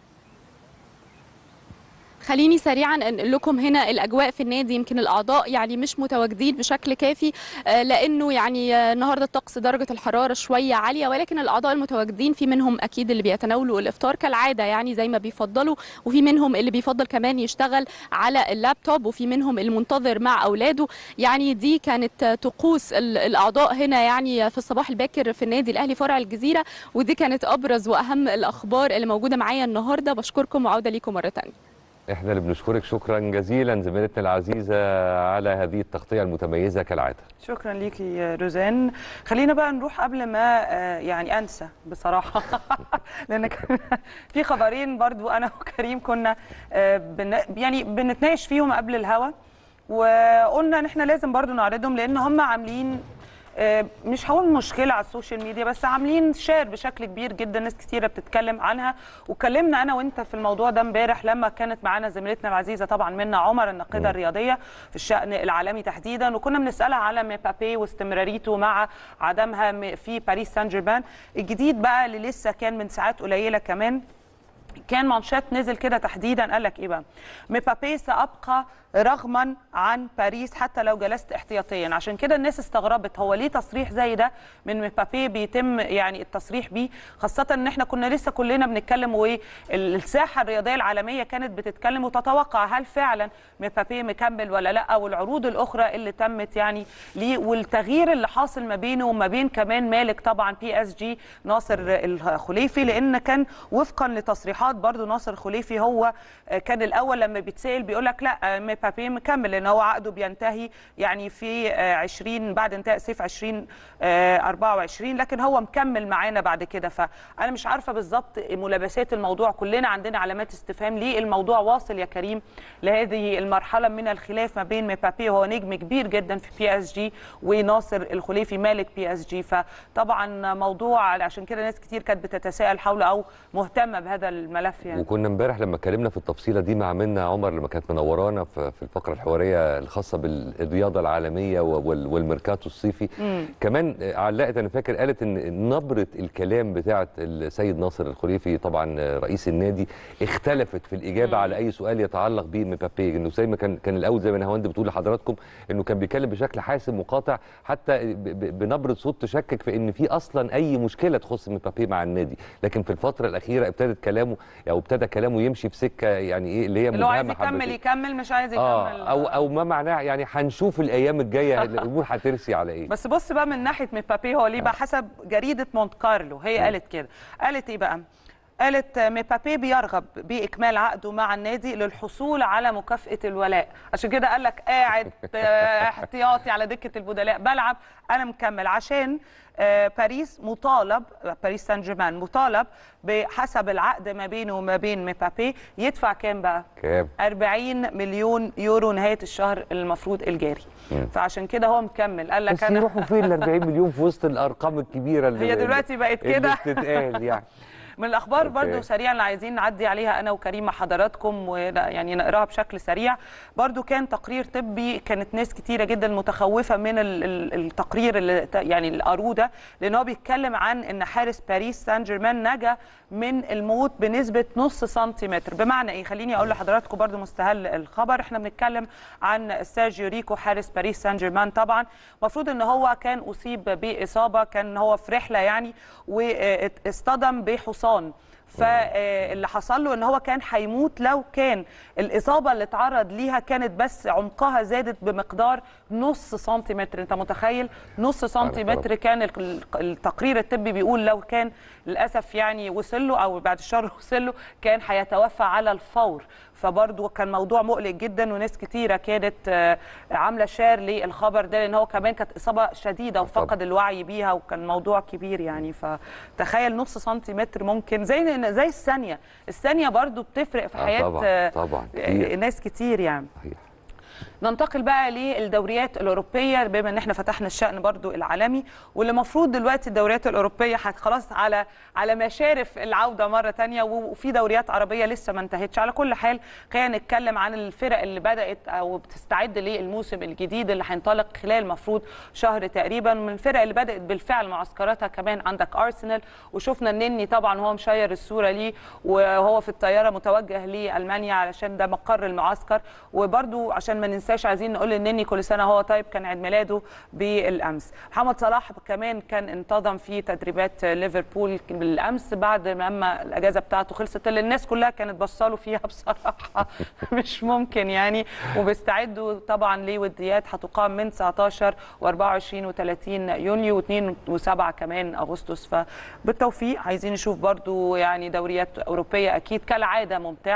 خليني سريعا انقل لكم هنا الاجواء في النادي يمكن الاعضاء يعني مش متواجدين بشكل كافي آه، لانه يعني آه، النهارده الطقس درجه الحراره شويه عاليه ولكن الاعضاء المتواجدين في منهم اكيد اللي بيتناولوا الافطار كالعاده يعني زي ما بيفضلوا وفي منهم اللي بيفضل كمان يشتغل على اللابتوب وفي منهم المنتظر مع اولاده يعني دي كانت آه، طقوس ال- الاعضاء هنا يعني في الصباح الباكر في النادي الاهلي فرع الجزيره ودي كانت ابرز واهم الاخبار اللي موجوده معايا النهارده بشكركم وعوده ليكم مره ثانيه احنا اللي بنشكرك شكرا جزيلا زميلتنا العزيزه على هذه التغطيه المتميزه كالعاده شكرا ليكي يا روزان خلينا بقى نروح قبل ما آه، يعني انسى بصراحه لان كان في خبرين برضو انا وكريم كنا آه، بن يعني بنتناقش فيهم قبل الهوا وقلنا ان احنا لازم برضو نعرضهم لان هم عاملين آه، مش هقول مشكله على السوشيال ميديا بس عاملين شير بشكل كبير جدا ناس كتيره بتتكلم عنها وكلمنا انا وانت في الموضوع ده امبارح لما كانت معانا زميلتنا العزيزه طبعا منا عمر الناقده الرياضيه في الشان العالمي تحديدا وكنا بنسالها على مبابي واستمراريته مع عدمها م- في باريس سان جيرمان الجديد بقى اللي لسه كان من ساعات قليله كمان كان مانشات نزل كده تحديدا قال لك ايه بقى مبابي سابقى رغما عن باريس حتى لو جلست احتياطيا عشان كده الناس استغربت هو ليه تصريح زي ده من مبابي بيتم يعني التصريح بيه خاصه ان احنا كنا لسه كلنا بنتكلم والساحه الرياضيه العالميه كانت بتتكلم وتتوقع هل فعلا مبابي مكمل ولا لا والعروض الاخرى اللي تمت يعني ليه والتغيير اللي حاصل ما بينه وما بين كمان مالك طبعا بي اس جي ناصر الخليفي لان كان وفقا لتصريحات برضو ناصر الخليفي هو كان الاول لما بيتسال بيقول لك لا مبابي مكمل لان هو عقده بينتهي يعني في 20 بعد انتهاء صيف 2024 لكن هو مكمل معانا بعد كده فانا مش عارفه بالظبط ملابسات الموضوع كلنا عندنا علامات استفهام ليه الموضوع واصل يا كريم لهذه المرحله من الخلاف ما بين مبابي وهو نجم كبير جدا في بي اس جي وناصر الخليفي مالك بي اس جي فطبعا موضوع عشان كده ناس كتير كانت بتتساءل حوله او مهتمه بهذا الملف يعني وكنا امبارح لما اتكلمنا في التفصيله دي مع منا عمر لما كانت منورانا في في الفقره الحواريه الخاصه بالرياضه العالميه وال- والميركاتو الصيفي مم. كمان علقت انا فاكر قالت ان نبره الكلام بتاعه السيد ناصر الخليفي طبعا رئيس النادي اختلفت في الاجابه على اي سؤال يتعلق بمبابي انه زي ما كان كان الاول زي ما نهاوند بتقول لحضراتكم انه كان بيتكلم بشكل حاسم وقاطع حتى ب- ب- بنبره صوت تشكك في ان في اصلا اي مشكله تخص مبابي مع النادي لكن في الفتره الاخيره ابتدت كلامه او ابتدى كلامه يمشي في سكه يعني ايه اللي هي اللي هو عايز مبهمه يكمل حبتين. يكمل مش عايز يكمل اه او او ما معناه يعني هنشوف الايام الجايه الامور هترسي على ايه بس بص بقى من ناحيه مبابي هو ليه بقى حسب جريده مونت كارلو هي قالت كده قالت ايه بقى قالت مبابي بيرغب باكمال عقده مع النادي للحصول على مكافاه الولاء عشان كده قال لك قاعد آه، احتياطي على دكه البدلاء بلعب انا مكمل عشان آه، باريس مطالب باريس سان جيرمان مطالب بحسب العقد ما بينه وما بين مبابي يدفع كام بقى كام 40 مليون يورو نهايه الشهر المفروض الجاري مم. فعشان كده هو مكمل قال لك بس انا يروحوا فين ال 40 مليون في وسط الارقام الكبيره اللي هي دلوقتي بقت اللي كده. بتتقال يعني من الاخبار أوكي. برضو سريعا اللي عايزين نعدي عليها انا وكريم مع حضراتكم ويعني نقراها بشكل سريع برضو كان تقرير طبي كانت ناس كتيره جدا متخوفه من ال- ال- التقرير اللي ت- يعني اللي قروه ده لان هو بيتكلم عن ان حارس باريس سان جيرمان نجا من الموت بنسبه نص سنتيمتر بمعنى ايه خليني اقول لحضراتكم برضو مستهل الخبر احنا بنتكلم عن سيرجيو ريكو حارس باريس سان جيرمان طبعا المفروض ان هو كان اصيب باصابه كان هو في رحله يعني واصطدم بحصان فاللي حصل له ان هو كان هيموت لو كان الاصابه اللي اتعرض ليها كانت بس عمقها زادت بمقدار نص سنتيمتر انت متخيل نص سنتيمتر كان ال- التقرير الطبي بيقول لو كان للاسف يعني وصل له او بعد الشر وصل له كان هيتوفى على الفور فبرضه كان موضوع مقلق جدا وناس كتيره كانت آه، عامله شير للخبر ده لان هو كمان كانت اصابه شديده وفقد الوعي بيها وكان موضوع كبير يعني فتخيل نص سنتيمتر ممكن زي زي الثانيه الثانيه برضه بتفرق في آه حياه طبعاً، آه، طبعاً، آه، كتير. ناس كتير يعني صحيح ننتقل بقى للدوريات الاوروبيه بما ان احنا فتحنا الشان برضو العالمي واللي المفروض دلوقتي الدوريات الاوروبيه هت خلاص على على مشارف العوده مره تانية وفي دوريات عربيه لسه ما انتهتش على كل حال خلينا نتكلم عن الفرق اللي بدات او بتستعد للموسم الجديد اللي هينطلق خلال المفروض شهر تقريبا من الفرق اللي بدات بالفعل معسكراتها كمان عندك ارسنال وشفنا النني طبعا هو مشير الصوره ليه وهو في الطياره متوجه لالمانيا علشان ده مقر المعسكر وبرده عشان ما ننساش عايزين نقول للنني كل سنه هو طيب كان عيد ميلاده بالامس محمد صلاح كمان كان انتظم في تدريبات ليفربول بالامس بعد ما اما الاجازه بتاعته خلصت اللي الناس كلها كانت بصاله فيها بصراحه مش ممكن يعني وبيستعدوا طبعا لوديات هتقام من 19 و24 و30 يونيو و2 و7 كمان اغسطس فبالتوفيق عايزين نشوف برضو يعني دوريات اوروبيه اكيد كالعاده ممتعه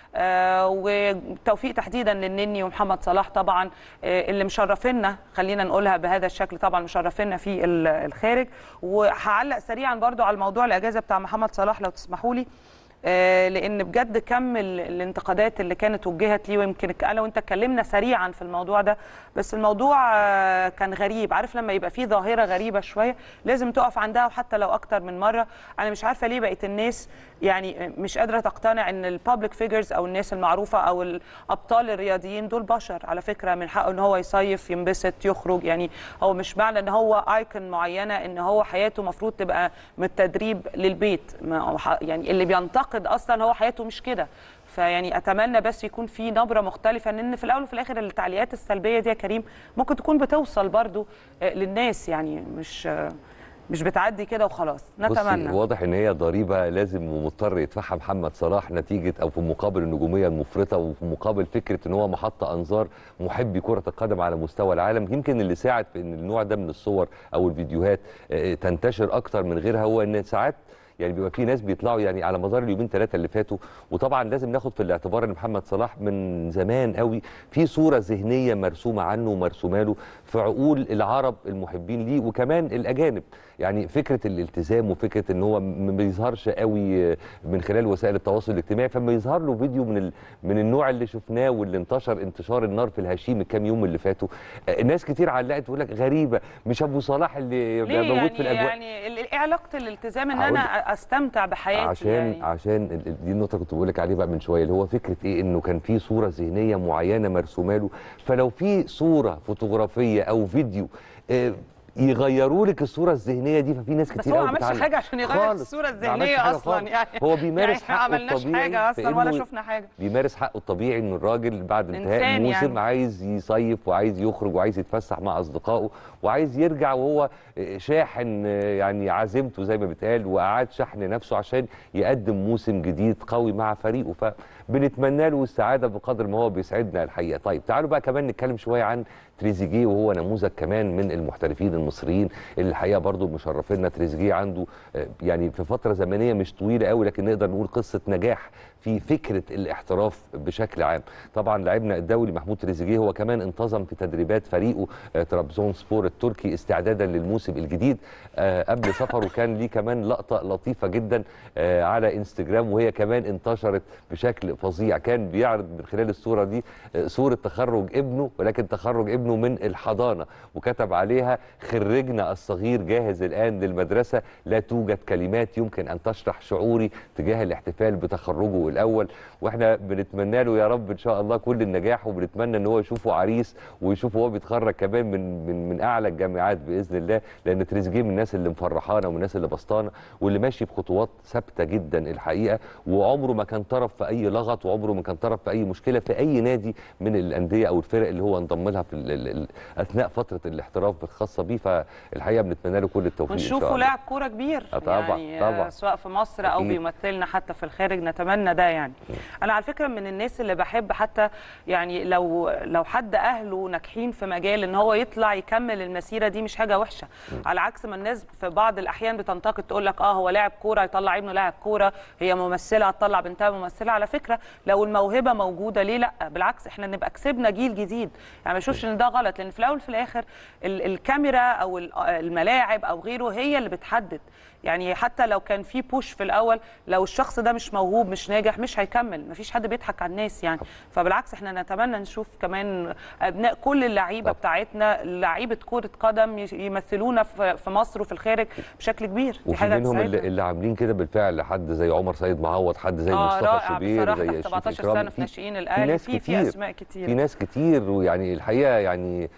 آه، وتوفيق تحديدا للنني ومحمد صلاح طبعا آه، اللي مشرفينا خلينا نقولها بهذا الشكل طبعا مشرفينا في ال- الخارج وهعلق سريعا برضو على موضوع الاجازه بتاع محمد صلاح لو تسمحوا لي آه، لان بجد كم ال- الانتقادات اللي كانت وجهت ليه ويمكن انا وانت اتكلمنا سريعا في الموضوع ده بس الموضوع آه، كان غريب عارف لما يبقى فيه ظاهره غريبه شويه لازم تقف عندها وحتى لو اكتر من مره انا مش عارفه ليه بقت الناس يعني مش قادره تقتنع ان البابليك فيجرز او الناس المعروفه او الابطال الرياضيين دول بشر على فكره من حقه ان هو يصيف ينبسط يخرج يعني هو مش معنى ان هو ايكون معينه ان هو حياته المفروض تبقى من التدريب للبيت ما هو ح- يعني اللي بينتقد اصلا هو حياته مش كده فيعني اتمنى بس يكون في نبره مختلفه لان في الاول وفي الاخر التعليقات السلبيه دي يا كريم ممكن تكون بتوصل برضو آه، للناس يعني مش آه، مش بتعدي كده وخلاص بصي نتمنى واضح ان هي ضريبه لازم ومضطر يدفعها محمد صلاح نتيجه او في مقابل النجوميه المفرطه وفي مقابل فكره ان هو محط انظار محبي كره القدم على مستوى العالم يمكن اللي ساعد في ان النوع ده من الصور او الفيديوهات آه، تنتشر اكتر من غيرها هو ان ساعات يعني بيبقى في ناس بيطلعوا يعني على مدار اليومين ثلاثه اللي فاتوا وطبعا لازم ناخد في الاعتبار ان محمد صلاح من زمان قوي في صوره ذهنيه مرسومه عنه ومرسومه له في عقول العرب المحبين ليه وكمان الاجانب يعني فكره الالتزام وفكره ان هو ما بيظهرش قوي من خلال وسائل التواصل الاجتماعي فما يظهر له فيديو من ال... من النوع اللي شفناه واللي انتشر انتشار النار في الهشيم الكام يوم اللي فاتوا آه، ناس كتير علقت تقول لك غريبه مش ابو صلاح اللي ليه موجود يعني في الاجواء يعني ال- ايه علاقه الالتزام ان هقول انا استمتع بحياتي عشان يعني عشان ال- ال- دي النقطه اللي كنت بقول لك عليها بقى من شويه اللي هو فكره ايه انه كان في صوره ذهنيه معينه مرسومه له فلو في صوره فوتوغرافيه او فيديو آه، يغيروا لك الصوره الذهنيه دي ففي ناس بس كتير هو ما قوي عملش بتعلق. حاجه عشان يغير خالص. الصوره ما عملش الذهنيه حاجة اصلا خالص. يعني هو بيمارس يعني احنا حقه ما عملناش الطبيعي حاجه في اصلا ولا إنه شفنا حاجه بيمارس حقه الطبيعي ان الراجل بعد انتهاء إنسان الموسم يعني. عايز يصيف وعايز يخرج وعايز يتفسح مع اصدقائه وعايز يرجع وهو شاحن يعني عزيمته زي ما بيتقال واعاد شحن نفسه عشان يقدم موسم جديد قوي مع فريقه فبنتمنى له السعاده بقدر ما هو بيسعدنا الحقيقه طيب تعالوا بقى كمان نتكلم شويه عن تريزيجيه وهو نموذج كمان من المحترفين المصريين اللي الحقيقه برضو مشرفينا تريزيجيه عنده آه، يعني في فتره زمنيه مش طويله قوي لكن نقدر نقول قصه نجاح في فكره الاحتراف بشكل عام طبعا لاعبنا الدولي محمود تريزيجيه هو كمان انتظم في تدريبات فريقه آه، ترابزون سبور التركي استعدادا للموسم الجديد آه، قبل سفره كان ليه كمان لقطه لطيفه جدا آه، على انستجرام وهي كمان انتشرت بشكل فظيع كان بيعرض من خلال الصوره دي آه، صوره تخرج ابنه ولكن تخرج ابنه من الحضانه وكتب عليها خرجنا الصغير جاهز الان للمدرسه لا توجد كلمات يمكن ان تشرح شعوري تجاه الاحتفال بتخرجه الاول واحنا بنتمنى له يا رب ان شاء الله كل النجاح وبنتمنى ان هو يشوفه عريس ويشوفه هو بيتخرج كمان من من من اعلى الجامعات باذن الله لان تريزيجيه من الناس اللي مفرحانا ومن الناس اللي بسطانا واللي ماشي بخطوات ثابته جدا الحقيقه وعمره ما كان طرف في اي لغط وعمره ما كان طرف في اي مشكله في اي نادي من الانديه او الفرق اللي هو انضم لها في ال ال ال اثناء فتره الاحتراف الخاصه بيه فالحقيقه بنتمنى له كل التوفيق ان شاء ونشوفه الله لاعب كوره كبير آه طبعاً، يعني طبعاً. آه، سواء في مصر او أكيد. بيمثلنا حتى في الخارج نتمنى ده يعني انا على فكره من الناس اللي بحب حتى يعني لو لو حد اهله ناجحين في مجال ان هو يطلع يكمل المسيره دي مش حاجه وحشه على عكس ما الناس في بعض الاحيان بتنتقد تقول لك اه هو لاعب كوره يطلع ابنه لاعب كوره هي ممثله هتطلع بنتها ممثله على فكره لو الموهبه موجوده ليه لا بالعكس احنا نبقى كسبنا جيل جديد يعني ما اشوفش ان ده غلط لان في الاول وفي الاخر ال- الكاميرا او ال- الملاعب او غيره هي اللي بتحدد يعني حتى لو كان في بوش في الاول لو الشخص ده مش موهوب مش ناجح مش هيكمل مفيش حد بيضحك على الناس يعني فبالعكس احنا نتمنى نشوف كمان ابناء كل اللعيبه طبعا. بتاعتنا لعيبه كره قدم ي- يمثلونا في في مصر وفي الخارج بشكل كبير دي وفي حاجه منهم اللي, تسعدنا. اللي عاملين كده بالفعل حد زي عمر سيد معوض حد زي اه مصطفى رائع شوبير بصراحه زي تحت شريف 17 إكرامي. سنه في ناشئين في الاهلي ناس في في كتير. اسماء كتير في ناس كتير ويعني الحقيقه يعني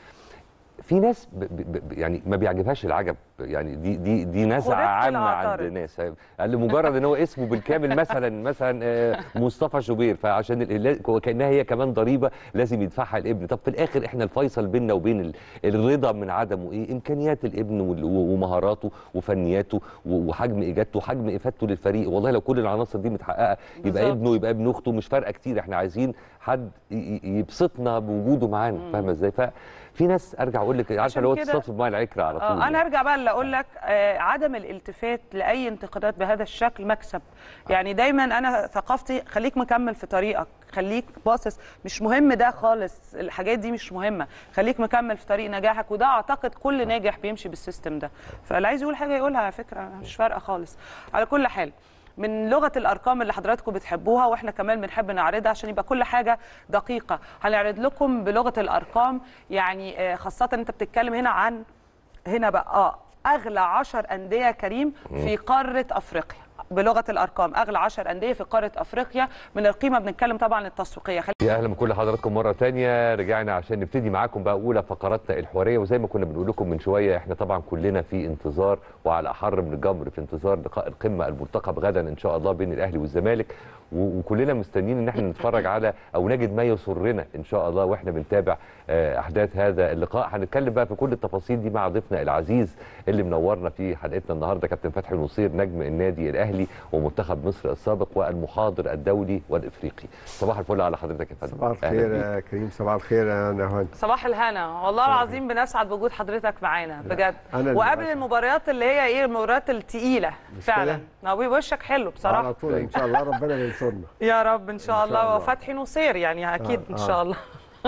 في ناس ب ب ب يعني ما بيعجبهاش العجب يعني دي دي دي نزعه خرجت عامه عند الأعترض. الناس لمجرد ان هو اسمه بالكامل مثلا مثلا آه، مصطفى شوبير فعشان ال- ال- وكانها هي كمان ضريبه لازم يدفعها الابن طب في الاخر احنا الفيصل بيننا وبين ال- الرضا من عدمه ايه امكانيات الابن وال- و- ومهاراته وفنياته و- وحجم اجادته وحجم افادته للفريق والله لو كل العناصر دي متحققه يبقى بالظبط. ابنه يبقى ابن اخته مش فارقه كتير احنا عايزين حد ي- ي- يبسطنا بوجوده معانا فاهمه ازاي ففي ناس ارجع اقول لك عارفه عشان اللي هو كده- تصطف بماء العكره على طول آه، انا يعني. ارجع بقى اللي اقول لك آه، عدم الالتفات لاي انتقادات بهذا الشكل مكسب يعني دايما انا ثقافتي خليك مكمل في طريقك خليك باصص مش مهم ده خالص الحاجات دي مش مهمه خليك مكمل في طريق نجاحك وده اعتقد كل ناجح بيمشي بالسيستم ده فاللي عايز يقول حاجه يقولها على فكره مش فارقه خالص على كل حال من لغه الارقام اللي حضراتكم بتحبوها واحنا كمان بنحب نعرضها عشان يبقى كل حاجه دقيقه هنعرض لكم بلغه الارقام يعني آه، خاصه انت بتتكلم هنا عن هنا بقى اه اغلى 10 انديه كريم في قاره افريقيا بلغه الارقام اغلى 10 انديه في قاره افريقيا من القيمه بنتكلم طبعا التسويقيه خلي يا اهلا بكل حضراتكم مره تانية رجعنا عشان نبتدي معاكم بقى اولى فقراتنا الحواريه وزي ما كنا بنقول لكم من شويه احنا طبعا كلنا في انتظار وعلى احر من الجمر في انتظار لقاء القمه المرتقب غدا ان شاء الله بين الاهلي والزمالك و- وكلنا مستنيين ان احنا نتفرج على او نجد ما يسرنا ان شاء الله واحنا بنتابع آه، احداث هذا اللقاء هنتكلم بقى في كل التفاصيل دي مع ضيفنا العزيز اللي منورنا في حلقتنا النهارده كابتن فتحي نصير نجم النادي الاهلي ومنتخب مصر السابق والمحاضر الدولي والافريقي صباح الفل على حضرتك يا فندم صباح أهلاً الخير بيك. يا كريم صباح الخير يا نهوان صباح الهنا والله العظيم بنسعد بوجود حضرتك معانا بجد أنا اللي وقبل بسعد. المباريات اللي هي ايه المباريات التقيله مش فعلا كده؟ ناوي وشك حلو بصراحه على طول ان شاء الله ربنا ينصرنا يا رب ان شاء شاء الله الله. وفتحي نصير يعني اكيد آه، ان آه. شاء الله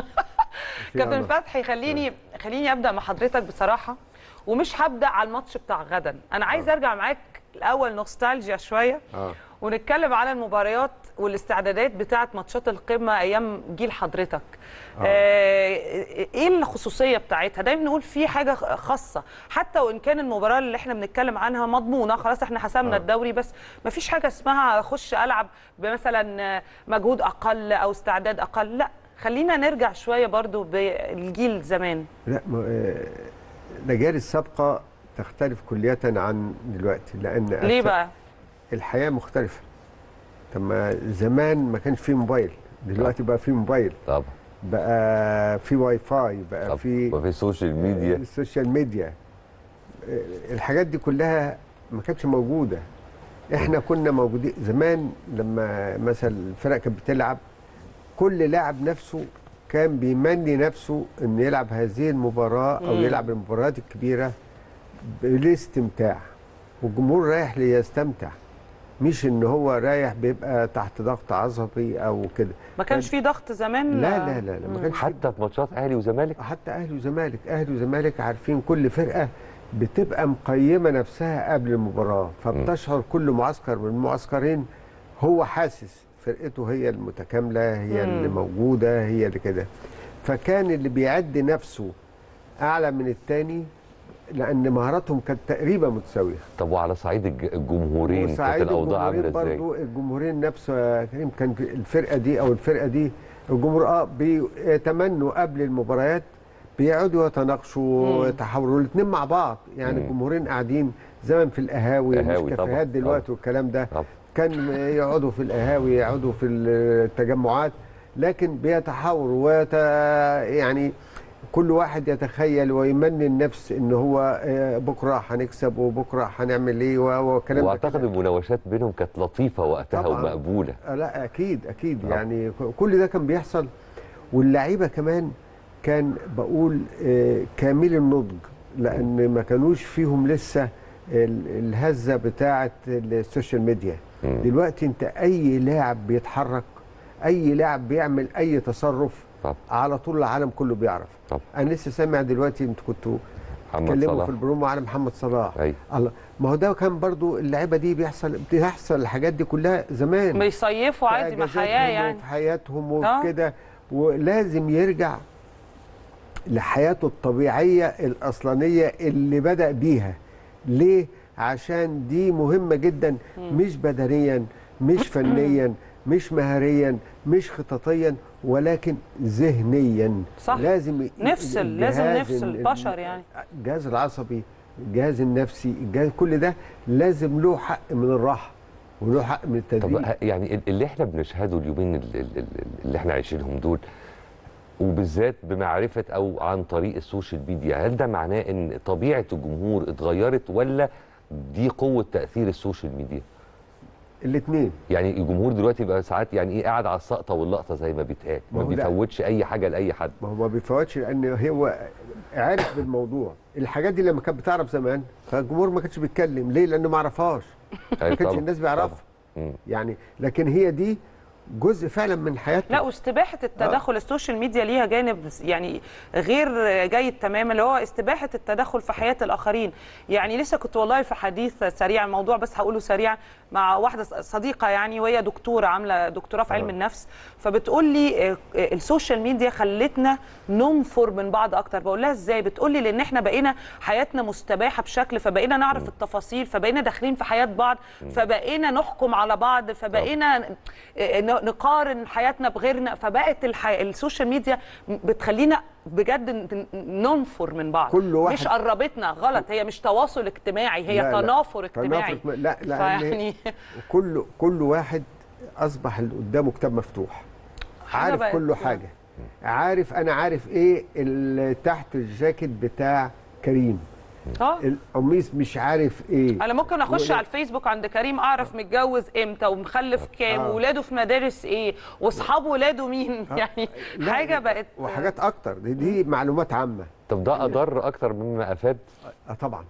في كابتن أمل. فتحي خليني خليني ابدا مع حضرتك بصراحه ومش هبدا على الماتش بتاع غدا انا عايز ارجع معاك الاول نوستالجيا شويه اه ونتكلم على المباريات والاستعدادات بتاعه ماتشات القمه ايام جيل حضرتك آه. آه، ايه الخصوصيه بتاعتها دايما نقول في حاجه خاصه حتى وان كان المباراه اللي احنا بنتكلم عنها مضمونه خلاص احنا حسمنا آه. الدوري بس ما فيش حاجه اسمها اخش العب بمثلا مجهود اقل او استعداد اقل لا خلينا نرجع شويه برضو بالجيل زمان لا ما- آه، الاجيال السابقه تختلف كلية عن دلوقتي لان ليه أس- بقى الحياه مختلفه طب ما زمان ما كانش فيه موبايل دلوقتي بقى فيه موبايل طبعا بقى في واي فاي بقى طب في وفي سوشيال ميديا السوشيال ميديا آه، الحاجات دي كلها ما كانتش موجوده احنا كنا موجودين زمان لما مثلا الفرق كانت بتلعب كل لاعب نفسه كان بيمني نفسه انه يلعب هذه المباراه او مم. يلعب المباريات الكبيره بالاستمتاع والجمهور رايح ليستمتع مش ان هو رايح بيبقى تحت ضغط عصبي او كده ما كانش في ضغط زمان لا لا لا, لا ما كانش في حتى في ماتشات اهلي وزمالك حتى اهلي وزمالك اهلي وزمالك عارفين كل فرقه بتبقى مقيمه نفسها قبل المباراه فبتشعر كل معسكر من المعسكرين هو حاسس فرقته هي المتكامله هي مم. اللي موجوده هي اللي كده فكان اللي بيعد نفسه اعلى من التاني لان مهاراتهم كانت تقريبا متساويه طب وعلى صعيد الج- الجمهورين كانت وسعيد الاوضاع الجمهورين عامله ازاي برضو الجمهورين نفسه يا كريم كان في الفرقه دي او الفرقه دي الجمهور اه بيتمنوا قبل المباريات بيقعدوا يتناقشوا مم. يتحاوروا الاثنين مع بعض يعني مم. الجمهورين قاعدين زمان في القهاوي قهاوي مش طبعاً، كافيهات طبعاً. دلوقتي والكلام ده طبعاً. كان يقعدوا في القهاوي يقعدوا في التجمعات لكن بيتحاوروا ويت يعني كل واحد يتخيل ويمني النفس ان هو آه، بكره هنكسب وبكره هنعمل ايه و- والكلام ده واعتقد كده. المناوشات بينهم كانت لطيفه وقتها طبعاً. ومقبوله آه، لا اكيد اكيد آه. يعني ك- كل ده كان بيحصل واللعيبه كمان كان بقول آه، كامل النضج لان ما كانوش فيهم لسه ال- الهزه بتاعه السوشيال ميديا مم. دلوقتي انت اي لاعب بيتحرك اي لاعب بيعمل اي تصرف طب على طول العالم كله بيعرف طب انا لسه سامع دلوقتي انتوا كنتوا محمد تكلموا صلاح في البرومو على محمد صلاح ايوه الله ما هو ده كان برضو اللعيبه دي بيحصل بتحصل الحاجات دي كلها زمان بيصيفوا في عادي ما أجازاتهم حياه يعني وفي حياتهم آه. وكده ولازم يرجع لحياته الطبيعيه الاصلانيه اللي بدا بيها ليه عشان دي مهمه جدا مش بدنيا مش فنيا مش مهاريا مش خططيا ولكن ذهنيا صح. لازم ي- نفصل لازم الجهاز نفصل ال- البشر يعني الجهاز العصبي الجهاز النفسي الجهاز كل ده لازم له حق من الراحه وله حق من طب التدريب ه- يعني ال- اللي احنا بنشهده اليومين ال- ال- ال- اللي احنا عايشينهم دول وبالذات بمعرفه او عن طريق السوشيال ميديا هل ده معناه ان طبيعه الجمهور اتغيرت ولا دي قوه تاثير السوشيال ميديا الاثنين يعني الجمهور دلوقتي بقى ساعات يعني ايه قاعد على السقطه واللقطه زي ما بيتقال ما ما هو ده. بيفوتش اي حاجه لاي حد ما هو ما بيفوتش لان هو عارف بالموضوع الحاجات دي لما كانت بتعرف زمان فالجمهور ما كانش بيتكلم ليه لانه ما عرفهاش أيوة ما كانش طبعاً. الناس بيعرفها طبعاً. مم. يعني لكن هي دي جزء فعلا من حياتنا لا واستباحه التدخل السوشيال ميديا ليها جانب يعني غير جيد تماما اللي هو استباحه التدخل في حياه الاخرين يعني لسه كنت والله في حديث سريع الموضوع بس هقوله سريع مع واحده صديقه يعني وهي دكتوره عامله دكتوراه في علم النفس فبتقول لي آه، آه، السوشيال ميديا خلتنا ننفر من بعض اكتر بقول لها ازاي بتقول لي لان احنا بقينا حياتنا مستباحه بشكل فبقينا نعرف التفاصيل فبقينا داخلين في حياه بعض فبقينا نحكم على بعض فبقينا آه، ن- نقارن حياتنا بغيرنا فبقت الحي... السوشيال ميديا بتخلينا بجد ن- ننفر من بعض كل واحد- مش قربتنا غلط هي مش تواصل اجتماعي هي لا، لا. تنافر اجتماعي تنافر- لا لا فيعني كل كل واحد اصبح اللي قدامه كتاب مفتوح حاجة عارف بقت- كله حاجه عارف انا عارف ايه اللي تحت الجاكيت بتاع كريم اه القميص مش عارف ايه انا ممكن اخش ولا- على الفيسبوك عند كريم اعرف متجوز امتى ومخلف كام آه. وولاده في مدارس ايه واصحاب ولاده مين يعني لا، حاجه بقت وحاجات اكتر دي, دي معلومات عامه طب ده اضر اكتر مما افاد اه طبعا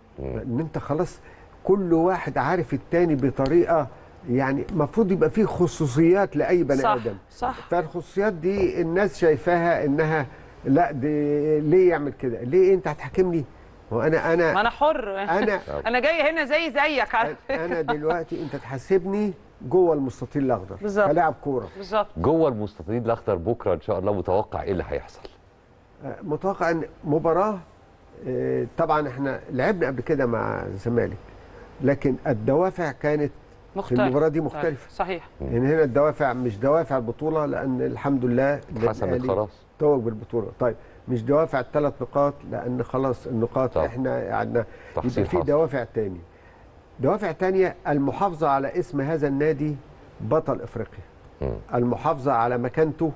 ان انت خلاص كل واحد عارف التاني بطريقه يعني المفروض يبقى فيه خصوصيات لاي بني صح ادم صح فالخصوصيات دي الناس شايفاها انها لا دي ليه يعمل كده ليه انت هتحاكمني هو انا ما انا انا حر انا انا جاي هنا زي زيك على انا دلوقتي انت تحاسبني جوه المستطيل الاخضر بالظبط. كلاعب كوره بالظبط جوه المستطيل الاخضر بكره ان شاء الله متوقع ايه اللي هيحصل آه، متوقع ان مباراه آه، طبعا احنا لعبنا قبل كده مع الزمالك لكن الدوافع كانت مختلف المباراة دي مختلفة. صحيح يعني هنا الدوافع مش دوافع البطوله لان الحمد لله النادي حسمت الأهلي خلاص توج بالبطوله طيب مش دوافع الثلاث نقاط لان خلاص النقاط طبعا. احنا قعدنا تحصيل يبقى في حاصل. دوافع تاني دوافع تانية المحافظه على اسم هذا النادي بطل افريقيا مم. المحافظه على مكانته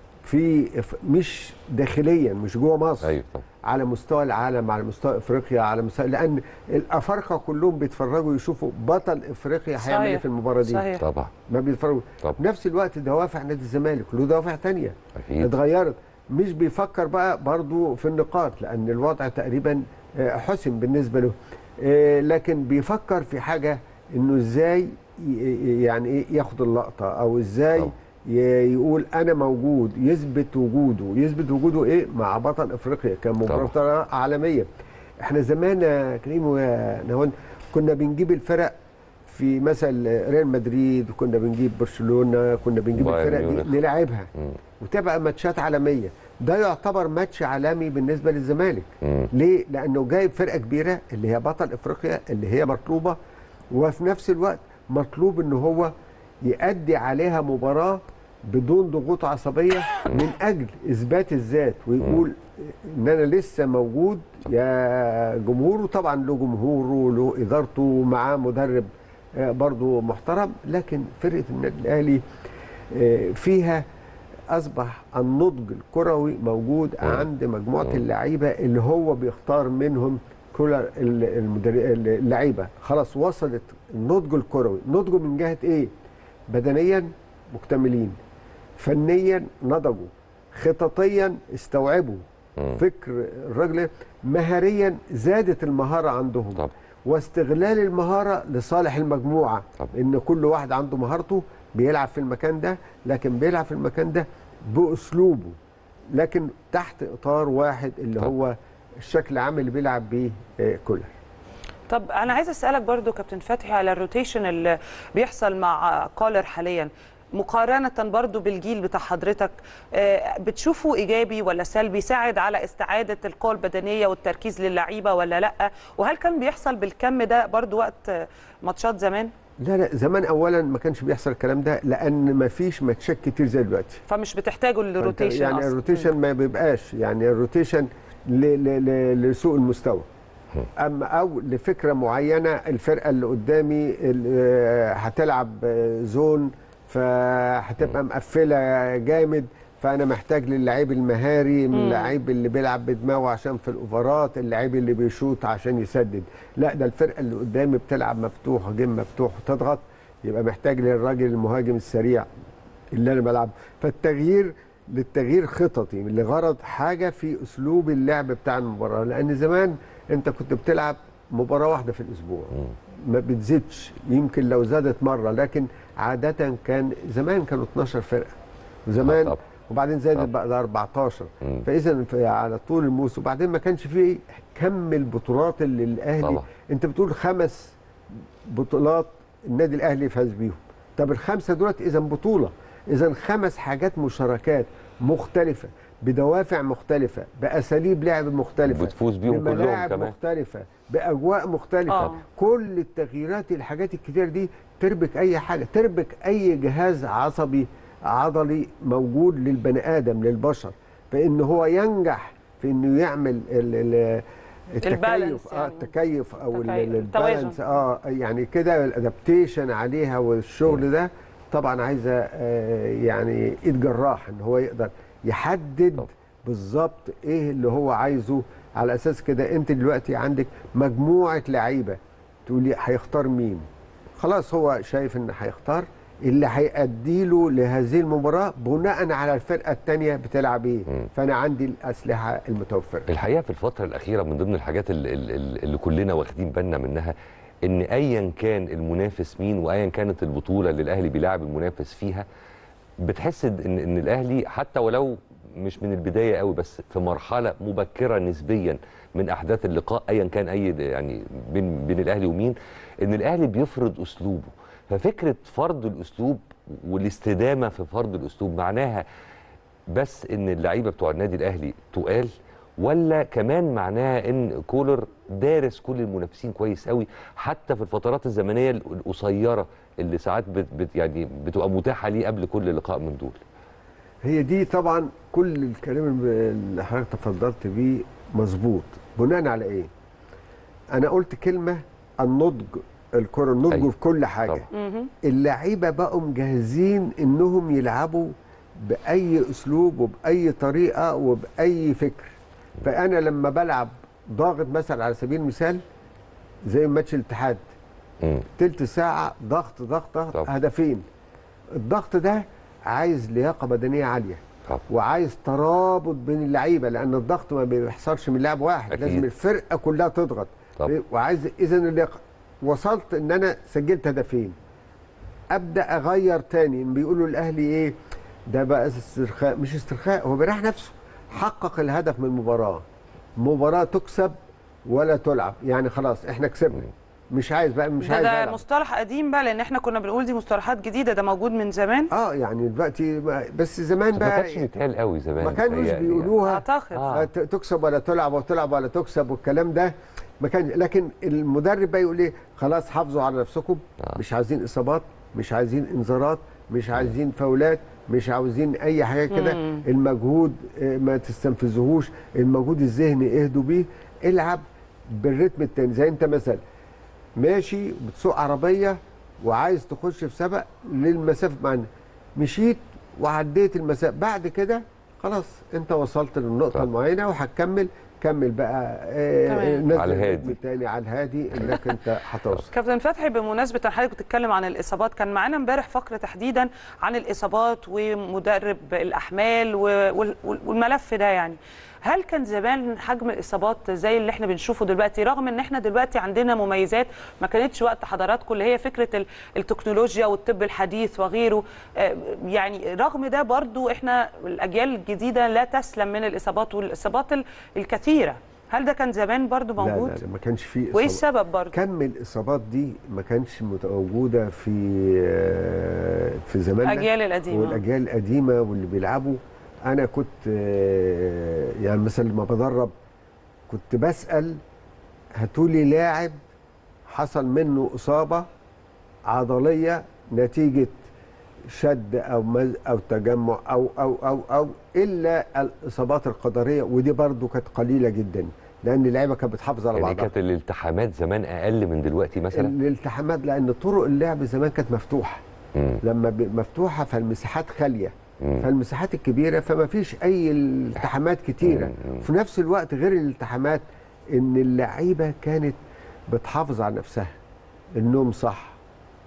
في إف- مش داخليا مش جوه مصر ايوه طبعا على مستوى العالم على مستوى افريقيا على مستوى لان الافارقه كلهم بيتفرجوا يشوفوا بطل افريقيا هيعمل ايه صحيح. في المباراه دي صحيح طبعا ما بيتفرجوا طبعا في نفس الوقت دوافع نادي الزمالك له دوافع تانية اكيد اتغيرت مش بيفكر بقى برضو في النقاط لان الوضع تقريبا آه، حسم بالنسبه له آه، لكن بيفكر في حاجه انه ازاي ي- يعني ايه ياخد اللقطه او ازاي طبعا. ي- يقول انا موجود يثبت وجوده يثبت وجوده ايه مع بطل افريقيا كان مباراه عالميه احنا زمان يا كريم ويا نهوان كنا بنجيب الفرق في مثل ريال مدريد وكنا بنجيب برشلونه كنا بنجيب بايرن الفرق ميونخ. دي نلعبها مم. وتبقى ماتشات عالميه ده يعتبر ماتش عالمي بالنسبه للزمالك مم. ليه لانه جايب فرقه كبيره اللي هي بطل افريقيا اللي هي مطلوبه وفي نفس الوقت مطلوب ان هو يأدي عليها مباراه بدون ضغوط عصبيه من اجل اثبات الذات ويقول ان انا لسه موجود يا جمهوره طبعا له جمهوره وله ادارته معاه مدرب آه، برضه محترم لكن فرقه النادي الاهلي آه، فيها اصبح النضج الكروي موجود مم. عند مجموعه مم. اللعيبه اللي هو بيختار منهم كل ال- المدر- اللعيبه خلاص وصلت النضج الكروي نضجه من جهه ايه بدنيا مكتملين فنيا نضجوا خططيا استوعبوا مم. فكر الراجل مهاريا زادت المهاره عندهم طبعا واستغلال المهاره لصالح المجموعه طبعا. ان كل واحد عنده مهارته بيلعب في المكان ده لكن بيلعب في المكان ده باسلوبه لكن تحت اطار واحد اللي طبعا. هو الشكل العام اللي بيلعب بيه آه، كولر طب انا عايزه اسالك برضو كابتن فتحي على الروتيشن اللي بيحصل مع كولر حاليا مقارنة برضو بالجيل بتاع حضرتك آه، بتشوفه إيجابي ولا سلبي ساعد على استعادة القوة البدنية والتركيز للعيبة ولا لأ وهل كان بيحصل بالكم ده برضو وقت آه، ماتشات زمان لا لا زمان اولا ما كانش بيحصل الكلام ده لان ما فيش ماتشات كتير زي دلوقتي فمش بتحتاجوا فأنت للروتيشن يعني أصلاً. الروتيشن ما بيبقاش يعني الروتيشن ل- ل- ل- لسوء المستوى اما او لفكره معينه الفرقه اللي قدامي ال- هتلعب زون فهتبقى مقفله جامد فانا محتاج للعيب المهاري من اللعيب اللي بيلعب بدماغه عشان في الاوفرات اللعيب اللي بيشوط عشان يسدد لا ده الفرقه اللي قدامي بتلعب مفتوح جيم مفتوح وتضغط يبقى محتاج للراجل المهاجم السريع اللي انا بلعبه فالتغيير للتغيير خططي لغرض حاجه في اسلوب اللعب بتاع المباراه لان زمان انت كنت بتلعب مباراه واحده في الاسبوع ما بتزيدش يمكن لو زادت مره لكن عاده كان زمان كانوا 12 فرقه آه وزمان طبعا. وبعدين زادت طبعا. بقى ل 14 مم. فاذا في- على طول الموسم وبعدين ما كانش فيه كم البطولات اللي الاهلي طبعا. انت بتقول خمس بطولات النادي الاهلي فاز بيهم طب الخمسه دولت اذا بطوله اذا خمس حاجات مشاركات مختلفه بدوافع مختلفه باساليب لعب مختلفه وبتفوز بيهم كلهم بملاعب كمان. مختلفه باجواء مختلفه آه. كل التغييرات الحاجات الكتير دي تربك اي حاجه تربك اي جهاز عصبي عضلي موجود للبني ادم للبشر فان هو ينجح في انه يعمل ال ال البالانس التكيف اه يعني. التكيف او ال- التكيف، ال- البالانس التوازن. اه يعني كده الادابتيشن عليها والشغل ده طبعا عايزه آه يعني ايد جراح ان هو يقدر يحدد طبعا. بالظبط ايه اللي هو عايزه على اساس كده انت دلوقتي عندك مجموعه لعيبه تقولي هيختار مين خلاص هو شايف ان هيختار اللي هيأدي له لهذه المباراه بناء على الفرقه الثانيه بتلعب ايه مم. فانا عندي الاسلحه المتوفره الحقيقه في الفتره الاخيره من ضمن الحاجات اللي, اللي كلنا واخدين بالنا منها ان ايا كان المنافس مين وايا كانت البطوله اللي الاهلي بيلاعب المنافس فيها بتحس ان ان الاهلي حتى ولو مش من البدايه قوي بس في مرحله مبكره نسبيا من احداث اللقاء ايا كان اي يعني بين بين الاهلي ومين ان الاهلي بيفرض اسلوبه ففكره فرض الاسلوب والاستدامه في فرض الاسلوب معناها بس ان اللعيبه بتوع النادي الاهلي تقال ولا كمان معناها ان كولر دارس كل المنافسين كويس قوي حتى في الفترات الزمنيه القصيره اللي ساعات بت بت يعني بتبقى متاحه ليه قبل كل لقاء من دول هي دي طبعا كل الكلام اللي حضرتك تفضلت بيه مظبوط بناء على ايه انا قلت كلمه النضج الكره النضج أيوة. في كل حاجه طبعا. مهم. اللعيبه بقوا مجهزين انهم يلعبوا باي اسلوب وباي طريقه وباي فكر فانا لما بلعب ضاغط مثلا على سبيل المثال زي ماتش الاتحاد مم. تلت ساعه ضغط ضغطه طبعا. هدفين الضغط ده عايز لياقه بدنيه عاليه طبعا. وعايز ترابط بين اللعيبه لان الضغط ما بيحصلش من لاعب واحد أكيد. لازم الفرقه كلها تضغط طبعا. وعايز اذا اللياقه وصلت ان انا سجلت هدفين ابدا اغير تاني بيقولوا الاهلي ايه ده بقى استرخاء مش استرخاء هو بيريح نفسه حقق الهدف من المباراه مباراه تكسب ولا تلعب يعني خلاص احنا كسبنا مش عايز بقى مش ده عايز ده ألعب. مصطلح قديم بقى لان احنا كنا بنقول دي مصطلحات جديده ده موجود من زمان اه يعني دلوقتي ما- بس زمان ما بقى كانش بيتقال قوي زمان ما كانوش متهيألي بيقولوها اعتقد آه. آه. ت- تكسب ولا تلعب وتلعب ولا تكسب والكلام ده ما كان لكن المدرب بقى يقول ايه خلاص حافظوا على نفسكم آه. مش عايزين اصابات مش عايزين انذارات مش عايزين فاولات مش عاوزين اي حاجه كده المجهود آه، ما تستنفذوهوش المجهود الذهني اهدوا بيه العب بالريتم التاني زي انت مثلا ماشي بتسوق عربيه وعايز تخش في سبق للمسافه معنا مشيت وعديت المسافه بعد كده خلاص انت وصلت للنقطه صح. المعينه وهتكمل كمل بقى آه، تمام. نزل على الهادي. الريتم التاني على الهادي انك انت هتوصل كابتن فتحي بمناسبه ان حضرتك بتتكلم عن الاصابات كان معانا امبارح فقره تحديدا عن الاصابات ومدرب الاحمال و- وال- والملف ده يعني هل كان زمان حجم الاصابات زي اللي احنا بنشوفه دلوقتي رغم ان احنا دلوقتي عندنا مميزات ما كانتش وقت حضراتكم اللي هي فكره ال- التكنولوجيا والطب الحديث وغيره آه، يعني رغم ده برضو احنا الاجيال الجديده لا تسلم من الاصابات والاصابات ال- الكثيره هل ده كان زمان برضو لا موجود لا لا ما كانش فيه وايه إصابات. السبب برضو كم الاصابات دي ما كانش موجوده في آه، في زماننا الاجيال القديمه والاجيال القديمه واللي بيلعبوا انا كنت آه، يعني مثلا لما بدرب كنت بسال هاتولي لاعب حصل منه اصابه عضليه نتيجه شد او مز او تجمع او او او او الا الاصابات القدريه ودي برضو كانت قليله جدا لان اللعيبه كانت بتحافظ على يعني بعضها كانت الالتحامات زمان اقل من دلوقتي مثلا الالتحامات لان طرق اللعب زمان كانت مفتوحه مم. لما ب- مفتوحه فالمساحات خاليه مم. فالمساحات الكبيره فما فيش اي التحامات كتيره مم. في نفس الوقت غير الالتحامات ان اللعيبه كانت بتحافظ على نفسها النوم صح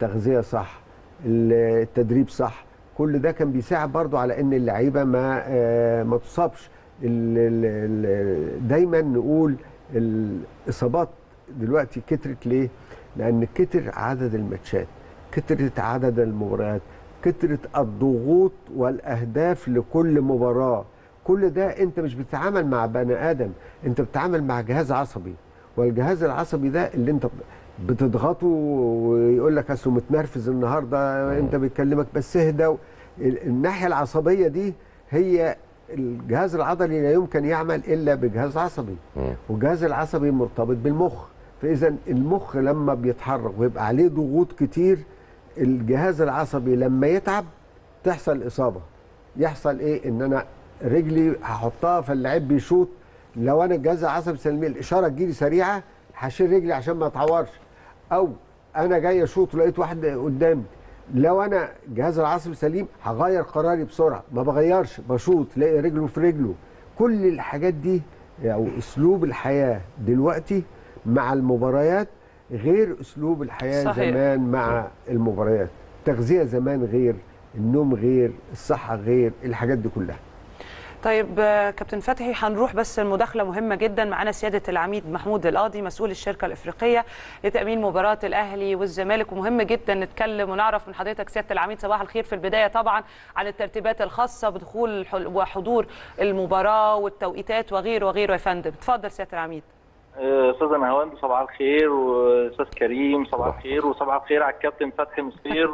التغذيه صح ال- التدريب صح كل ده كان بيساعد برضو على ان اللعيبه ما آه، ما تصابش ال- ال- ال- دايما نقول الاصابات دلوقتي كترت ليه؟ لان كتر عدد الماتشات كترت عدد المباريات كترت الضغوط والاهداف لكل مباراه كل ده انت مش بتتعامل مع بني ادم انت بتتعامل مع جهاز عصبي والجهاز العصبي ده اللي انت بتضغطه ويقول لك اصله متنرفز النهارده انت بيكلمك بس اهدى ال- الناحيه العصبيه دي هي الجهاز العضلي لا يمكن يعمل الا بجهاز عصبي مم. والجهاز العصبي مرتبط بالمخ فاذا المخ لما بيتحرك ويبقى عليه ضغوط كتير الجهاز العصبي لما يتعب تحصل اصابه يحصل ايه ان انا رجلي هحطها فاللعيب بيشوط لو انا الجهاز العصبي سلمي الاشاره تجيلي سريعه هشيل رجلي عشان ما اتعورش او انا جاي اشوط ولقيت واحد قدامي لو انا الجهاز العصبي سليم هغير قراري بسرعه ما بغيرش بشوط تلاقي رجله في رجله كل الحاجات دي او اسلوب الحياه دلوقتي مع المباريات غير اسلوب الحياه صحيح. زمان مع المباريات التغذيه زمان غير النوم غير الصحه غير الحاجات دي كلها طيب آه، كابتن فتحي هنروح بس المداخله مهمه جدا معانا سياده العميد محمود القاضي مسؤول الشركه الافريقيه لتامين مباراه الاهلي والزمالك ومهم جدا نتكلم ونعرف من حضرتك سياده العميد صباح الخير في البدايه طبعا عن الترتيبات الخاصه بدخول الح- وحضور المباراه والتوقيتات وغيره وغيره يا فندم اتفضل سياده العميد استاذ نهاوند صباح الخير واستاذ كريم صباح الخير وصباح الخير على الكابتن فتحي نصير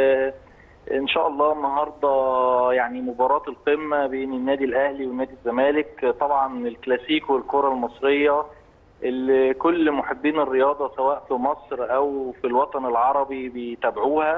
وان شاء الله النهارده يعني مباراه القمه بين النادي الاهلي والنادي الزمالك طبعا الكلاسيكو والكره المصريه اللي كل محبين الرياضه سواء في مصر او في الوطن العربي بيتابعوها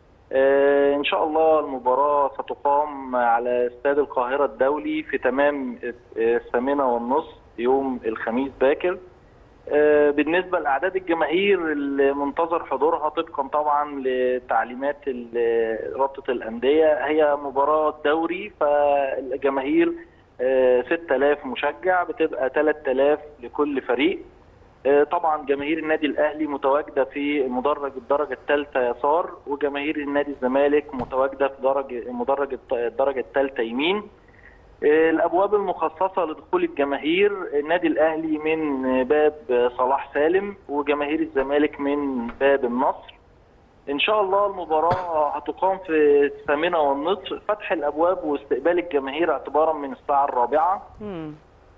آه، ان شاء الله المباراه ستقام على استاد القاهره الدولي في تمام الثامنه والنصف يوم الخميس باكر آه، بالنسبه لاعداد الجماهير اللي منتظر حضورها طبقا طبعا لتعليمات ال- رابطه الانديه هي مباراه دوري فالجماهير آه، 6000 مشجع بتبقى 3000 لكل فريق آه، طبعا جماهير النادي الاهلي متواجده في مدرج الدرجه الثالثه يسار وجماهير النادي الزمالك متواجده في درج مدرج الت- الدرجه الثالثه يمين آه، الابواب المخصصه لدخول الجماهير النادي الاهلي من باب صلاح سالم وجماهير الزمالك من باب النصر ان شاء الله المباراه هتقام في الثامنه والنصف فتح الابواب واستقبال الجماهير اعتبارا من الساعه الرابعه مم.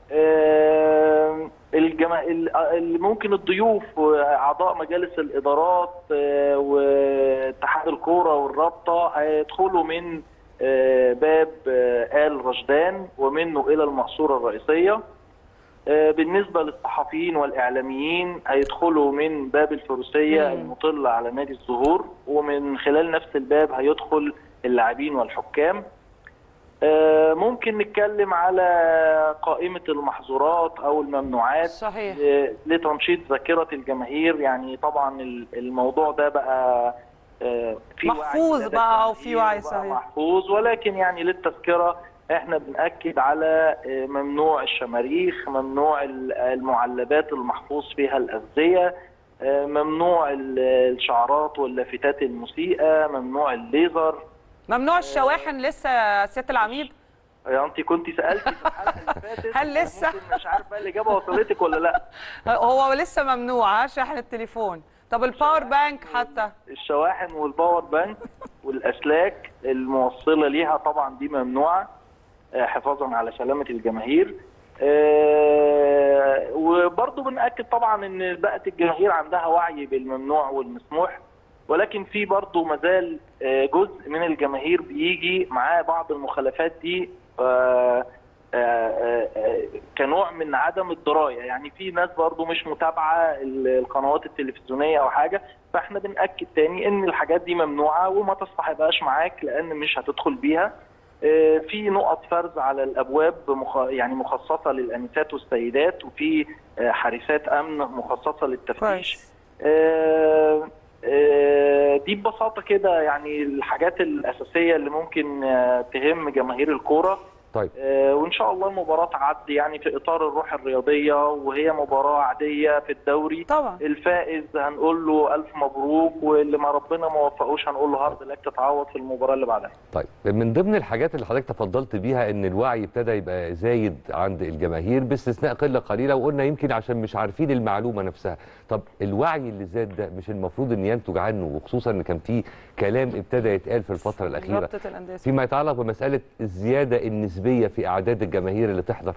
آه، الجما... ال- اللي ممكن الضيوف واعضاء مجالس الادارات آه، واتحاد الكوره والرابطه هيدخلوا من آه، باب آه، ال رشدان ومنه الى المقصوره الرئيسيه آه، بالنسبه للصحفيين والاعلاميين هيدخلوا من باب الفروسيه مم. المطل على نادي الزهور ومن خلال نفس الباب هيدخل اللاعبين والحكام آه، ممكن نتكلم على قائمة المحظورات أو الممنوعات صحيح ل- لتنشيط ذاكرة الجماهير يعني طبعا ال- الموضوع ده بقى آه، في وعي محفوظ لدى بقى وفي الجماهير وعي وبقى صحيح. محفوظ ولكن يعني للتذكرة احنا بنأكد على آه، ممنوع الشماريخ ممنوع ال- المعلبات المحفوظ فيها الأغذية آه، ممنوع ال- الشعارات واللافتات المسيئة ممنوع الليزر ممنوع الشواحن لسه يا سياده العميد يعني انت كنت سالتي في الحلقه اللي فاتت هل لسه؟ ممكن مش عارف بقى الاجابه وصلتك ولا لا هو لسه ممنوع ها شحن التليفون طب الباور بانك حتى الشواحن والباور بانك والاسلاك الموصله ليها طبعا دي ممنوعه آه، حفاظا على سلامه الجماهير آه، وبرضه بنأكد طبعا ان بقت الجماهير عندها وعي بالممنوع والمسموح ولكن في برضه مازال آه، جزء من الجماهير بيجي معاه بعض المخالفات دي آه، آه، آه، آه، كنوع من عدم الدرايه يعني في ناس برضو مش متابعه ال- القنوات التلفزيونيه او حاجه فاحنا بناكد تاني ان الحاجات دي ممنوعه وما تصطحبهاش معاك لان مش هتدخل بيها آه، في نقط فرز على الابواب مخ... يعني مخصصه للانسات والسيدات وفي آه، حارسات امن مخصصه للتفتيش كويس آه، آه، دي ببساطه كده يعني الحاجات الاساسيه اللي ممكن آه، تهم جماهير الكوره طيب آه، وان شاء الله المباراه تعدي يعني في اطار الروح الرياضيه وهي مباراه عاديه في الدوري طبعا الفائز هنقول له الف مبروك واللي ما ربنا ما وفقوش هنقول له هارد لك تتعوض في المباراه اللي بعدها طيب من ضمن الحاجات اللي حضرتك تفضلت بيها ان الوعي ابتدى يبقى زايد عند الجماهير باستثناء قله قليله وقلنا يمكن عشان مش عارفين المعلومه نفسها طب الوعي اللي زاد ده مش المفروض ان ينتج عنه وخصوصا ان كان في كلام ابتدى يتقال في الفتره الاخيره رابطه الانديه فيما يتعلق بمساله الزياده النسبيه في اعداد الجماهير اللي تحضر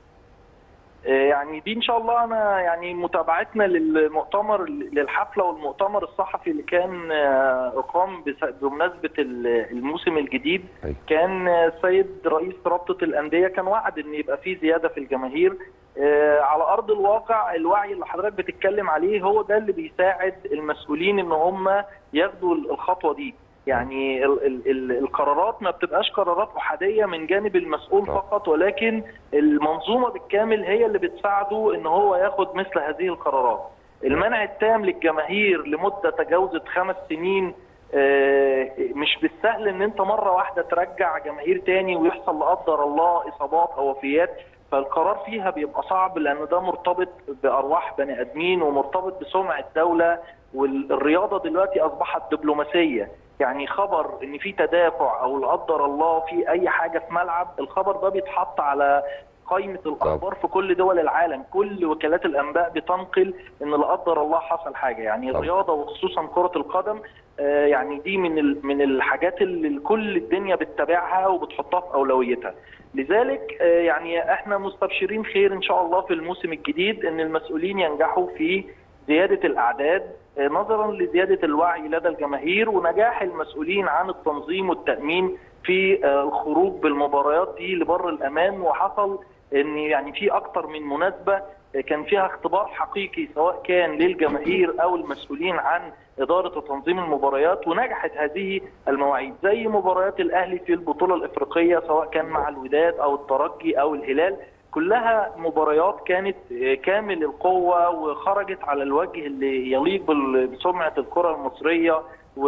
يعني دي ان شاء الله انا يعني متابعتنا للمؤتمر للحفله والمؤتمر الصحفي اللي كان آه، اقام بس- بمناسبه ال- الموسم الجديد أيوة. كان آه، السيد رئيس رابطه الانديه كان وعد ان يبقى في زياده في الجماهير آه، على ارض الواقع الوعي اللي حضرتك بتتكلم عليه هو ده اللي بيساعد المسؤولين ان هم ياخدوا الخطوه دي يعني ال ال ال القرارات ما بتبقاش قرارات احاديه من جانب المسؤول طبعا. فقط ولكن المنظومه بالكامل هي اللي بتساعده ان هو ياخد مثل هذه القرارات. المنع التام للجماهير لمده تجاوزت خمس سنين آه، مش بالسهل ان انت مره واحده ترجع جماهير تاني ويحصل لا قدر الله اصابات او وفيات فالقرار فيها بيبقى صعب لان ده مرتبط بارواح بني ادمين ومرتبط بسمعه دوله والرياضه دلوقتي اصبحت دبلوماسيه يعني خبر ان في تدافع او لا قدر الله في اي حاجه في ملعب الخبر ده بيتحط على قائمه الاخبار في كل دول العالم كل وكالات الانباء بتنقل ان لا قدر الله حصل حاجه يعني طبعا. الرياضه وخصوصا كره القدم آه، يعني دي من ال- من الحاجات اللي كل الدنيا بتتابعها وبتحطها في اولويتها لذلك آه، يعني احنا مستبشرين خير ان شاء الله في الموسم الجديد ان المسؤولين ينجحوا في زياده الاعداد آه، نظرا لزياده الوعي لدى الجماهير ونجاح المسؤولين عن التنظيم والتامين في آه، الخروج بالمباريات دي لبر الامان وحصل ان يعني في اكتر من مناسبه آه، كان فيها اختبار حقيقي سواء كان للجماهير او المسؤولين عن اداره وتنظيم المباريات ونجحت هذه المواعيد زي مباريات الاهلي في البطوله الافريقيه سواء كان مع الوداد او الترجي او الهلال كلها مباريات كانت آه، كامل القوه وخرجت على الوجه اللي يليق بال- بسمعه الكره المصريه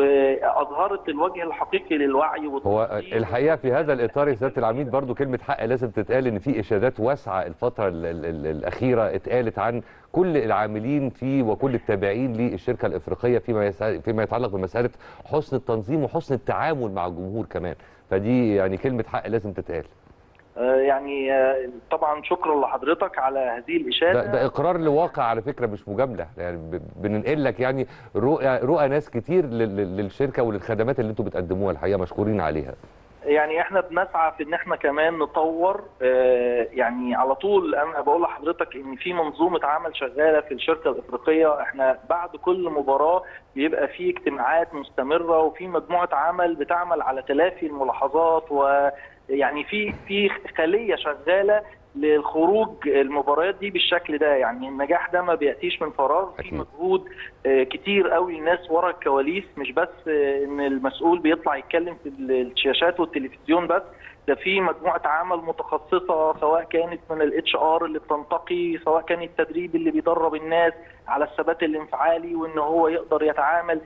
واظهرت الوجه الحقيقي للوعي هو والتنظيم. الحقيقه في هذا الاطار يا سياده العميد برضو كلمه حق لازم تتقال ان في اشادات واسعه الفتره ال ال ال الاخيره اتقالت عن كل العاملين في وكل التابعين للشركه الافريقيه فيما يسع- فيما يتعلق بمساله حسن التنظيم وحسن التعامل مع الجمهور كمان فدي يعني كلمه حق لازم تتقال آه، يعني آه، طبعا شكرا لحضرتك على هذه الاشاده ده, ده اقرار لواقع على فكره مش مجامله يعني ب- بننقل لك يعني رؤى رؤى ناس كتير لل- لل- للشركه وللخدمات اللي انتم بتقدموها الحقيقه مشكورين عليها يعني احنا بنسعى في ان احنا كمان نطور آه، يعني على طول انا بقول لحضرتك ان في منظومه عمل شغاله في الشركه الافريقيه احنا بعد كل مباراه بيبقى في اجتماعات مستمره وفي مجموعه عمل بتعمل على تلافي الملاحظات ويعني في في خليه شغاله للخروج المباريات دي بالشكل ده يعني النجاح ده ما بياتيش من فراغ في أكيد. مجهود آه، كتير قوي الناس ورا الكواليس مش بس آه، ان المسؤول بيطلع يتكلم في الشاشات والتلفزيون بس ده في مجموعه عمل متخصصه سواء كانت من الاتش ار اللي بتنتقي سواء كان التدريب اللي بيدرب الناس على الثبات الانفعالي وان هو يقدر يتعامل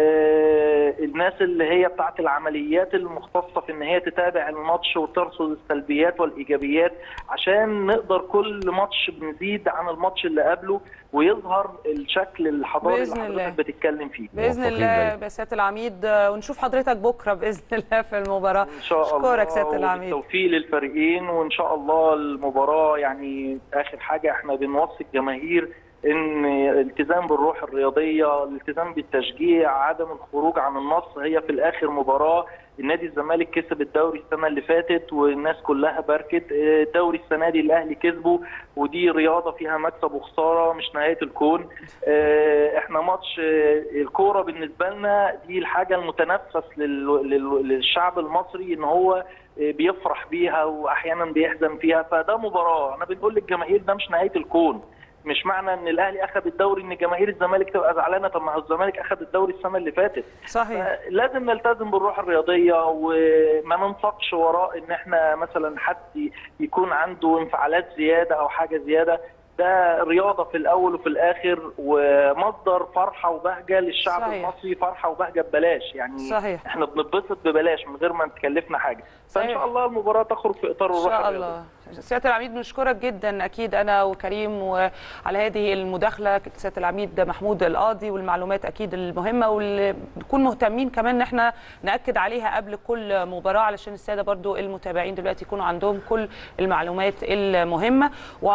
آه، الناس اللي هي بتاعت العمليات المختصه في ان هي تتابع الماتش وترصد السلبيات والايجابيات عشان نقدر كل ماتش بنزيد عن الماتش اللي قبله ويظهر الشكل الحضاري بإذن اللي الله. حضرتك بتتكلم فيه باذن موفقين الله دايما. بسياده العميد آه، ونشوف حضرتك بكره باذن الله في المباراه ان شاء الله اشكرك سياده العميد والتوفيق للفريقين وان شاء الله المباراه يعني اخر حاجه احنا بنوصي الجماهير ان الالتزام بالروح الرياضيه الالتزام بالتشجيع عدم الخروج عن النص هي في الاخر مباراه النادي الزمالك كسب الدوري السنه اللي فاتت والناس كلها باركت الدوري السنه دي الاهلي كسبه ودي رياضه فيها مكسب وخساره مش نهايه الكون آه، احنا ماتش آه، الكوره بالنسبه لنا دي الحاجه المتنفس لل- لل- للشعب المصري ان هو بيفرح بيها واحيانا بيحزن فيها فده مباراه انا بنقول للجماهير ده مش نهايه الكون مش معنى ان الاهلي اخذ الدوري ان جماهير الزمالك تبقى زعلانه طب ما هو الزمالك اخذ الدوري السنه اللي فاتت صحيح لازم نلتزم بالروح الرياضيه وما ننسقش وراء ان احنا مثلا حد يكون عنده انفعالات زياده او حاجه زياده ده رياضه في الاول وفي الاخر ومصدر فرحه وبهجه للشعب صحيح. المصري فرحه وبهجه ببلاش يعني صحيح. احنا بنتبسط ببلاش من غير ما تكلفنا حاجه فان صحيح. شاء الله المباراه تخرج في اطار ان الروح شاء الرياضية. الله سياده العميد بنشكرك جدا اكيد انا وكريم وعلى هذه المداخله سياده العميد محمود القاضي والمعلومات اكيد المهمه واللي نكون مهتمين كمان ان احنا ناكد عليها قبل كل مباراه علشان الساده برضو المتابعين دلوقتي يكونوا عندهم كل المعلومات المهمه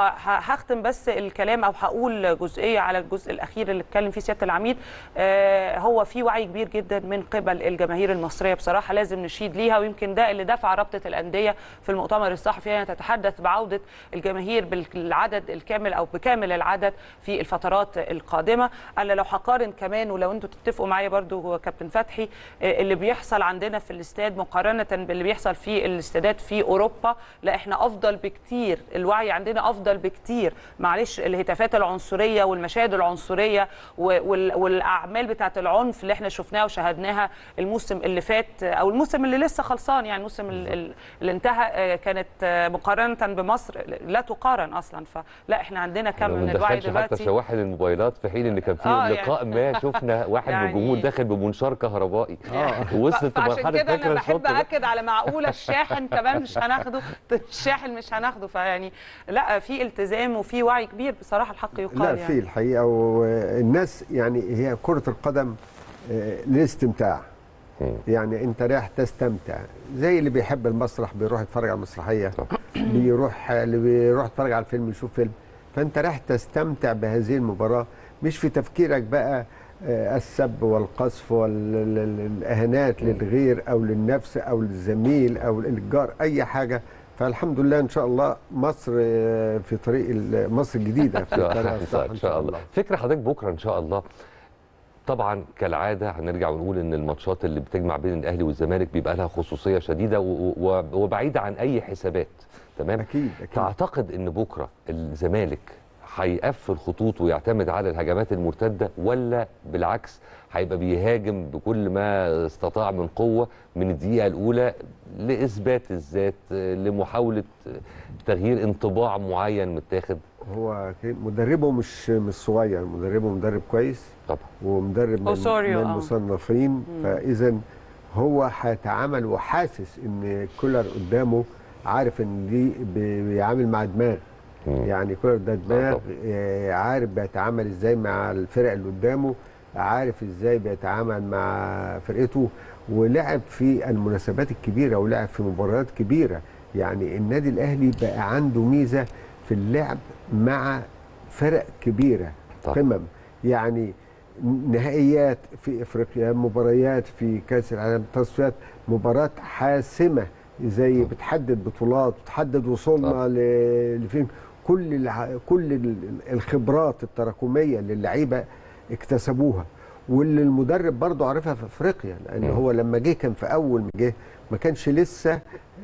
وهختم بس الكلام او هقول جزئيه على الجزء الاخير اللي اتكلم فيه سياده العميد آه، هو في وعي كبير جدا من قبل الجماهير المصريه بصراحه لازم نشيد ليها ويمكن ده اللي دفع رابطه الانديه في المؤتمر الصحفي ان تتحدث بعوده الجماهير بالعدد الكامل او بكامل العدد في الفترات القادمه انا لو هقارن كمان ولو انتم تتفقوا معايا برضو هو كابتن فتحي آه، اللي بيحصل عندنا في الاستاد مقارنه باللي بيحصل في الاستادات في اوروبا لا احنا افضل بكتير الوعي عندنا افضل بكتير معلش الهتافات العنصريه والمشاهد العنصريه و- وال- والاعمال بتاعه العنف اللي احنا شفناها وشاهدناها الموسم اللي فات او الموسم اللي لسه خلصان يعني الموسم ال- ال- اللي انتهى آه، كانت آه، مقارنه بمصر لا تقارن اصلا فلا احنا عندنا كم ما من الوعي ندخلش حتى دلوقتي شواحن الموبايلات في حين ان كان في آه، لقاء ما شفنا واحد من يعني- الجمهور داخل بمنشار كهربائي اه وصلت فعشان لمرحله كده انا فاكره بحب الشط ده؟ اكد على معقوله الشاحن كمان مش هناخده الشاحن مش هناخده فيعني لا في التزام وفي وعي كبير بصراحه الحق يقال لا يعني. في الحقيقه والناس يعني هي كره القدم آه، للاستمتاع مم. يعني انت رايح تستمتع زي اللي بيحب المسرح بيروح يتفرج على المسرحيه صح. بيروح اللي بيروح يتفرج على الفيلم يشوف فيلم فانت رايح تستمتع بهذه المباراه مش في تفكيرك بقى آه، السب والقذف والاهانات للغير او للنفس او للزميل او للجار اي حاجه فالحمد لله ان شاء الله مصر آه، في طريق ال- مصر الجديده في طريق الصح ان شاء الله فكره حضرتك بكره ان شاء الله طبعا كالعاده هنرجع ونقول ان الماتشات اللي بتجمع بين الاهلي والزمالك بيبقى لها خصوصيه شديده و- و- وبعيده عن اي حسابات تمام اكيد اكيد تعتقد ان بكره الزمالك هيقفل خطوط ويعتمد على الهجمات المرتده ولا بالعكس هيبقى بيهاجم بكل ما استطاع من قوه من الدقيقه الاولى لاثبات الذات لمحاوله تغيير انطباع معين متاخد هو كي- مدربه مش مش صغير مدربه مدرب كويس طبعا ومدرب من, أوسوريو، من آه. المصنفين فاذا هو هيتعامل وحاسس ان كولر قدامه عارف ان دي بي- بيعامل مع دماغ مم. يعني كولر ده دماغ طبعا. آه، عارف بيتعامل ازاي مع الفرق اللي قدامه عارف ازاي بيتعامل مع فرقته ولعب في المناسبات الكبيره ولعب في مباريات كبيره يعني النادي الاهلي بقى عنده ميزه في اللعب مع فرق كبيره طبعا. قمم يعني نهائيات في افريقيا مباريات في كاس العالم تصفيات مباراه حاسمه زي بتحدد بطولات بتحدد وصولنا ل- لفين كل الع... كل ال- الخبرات التراكميه اللي اللعيبه اكتسبوها واللي المدرب برضه عارفها في افريقيا لان مم. هو لما جه كان في اول ما جه ما كانش لسه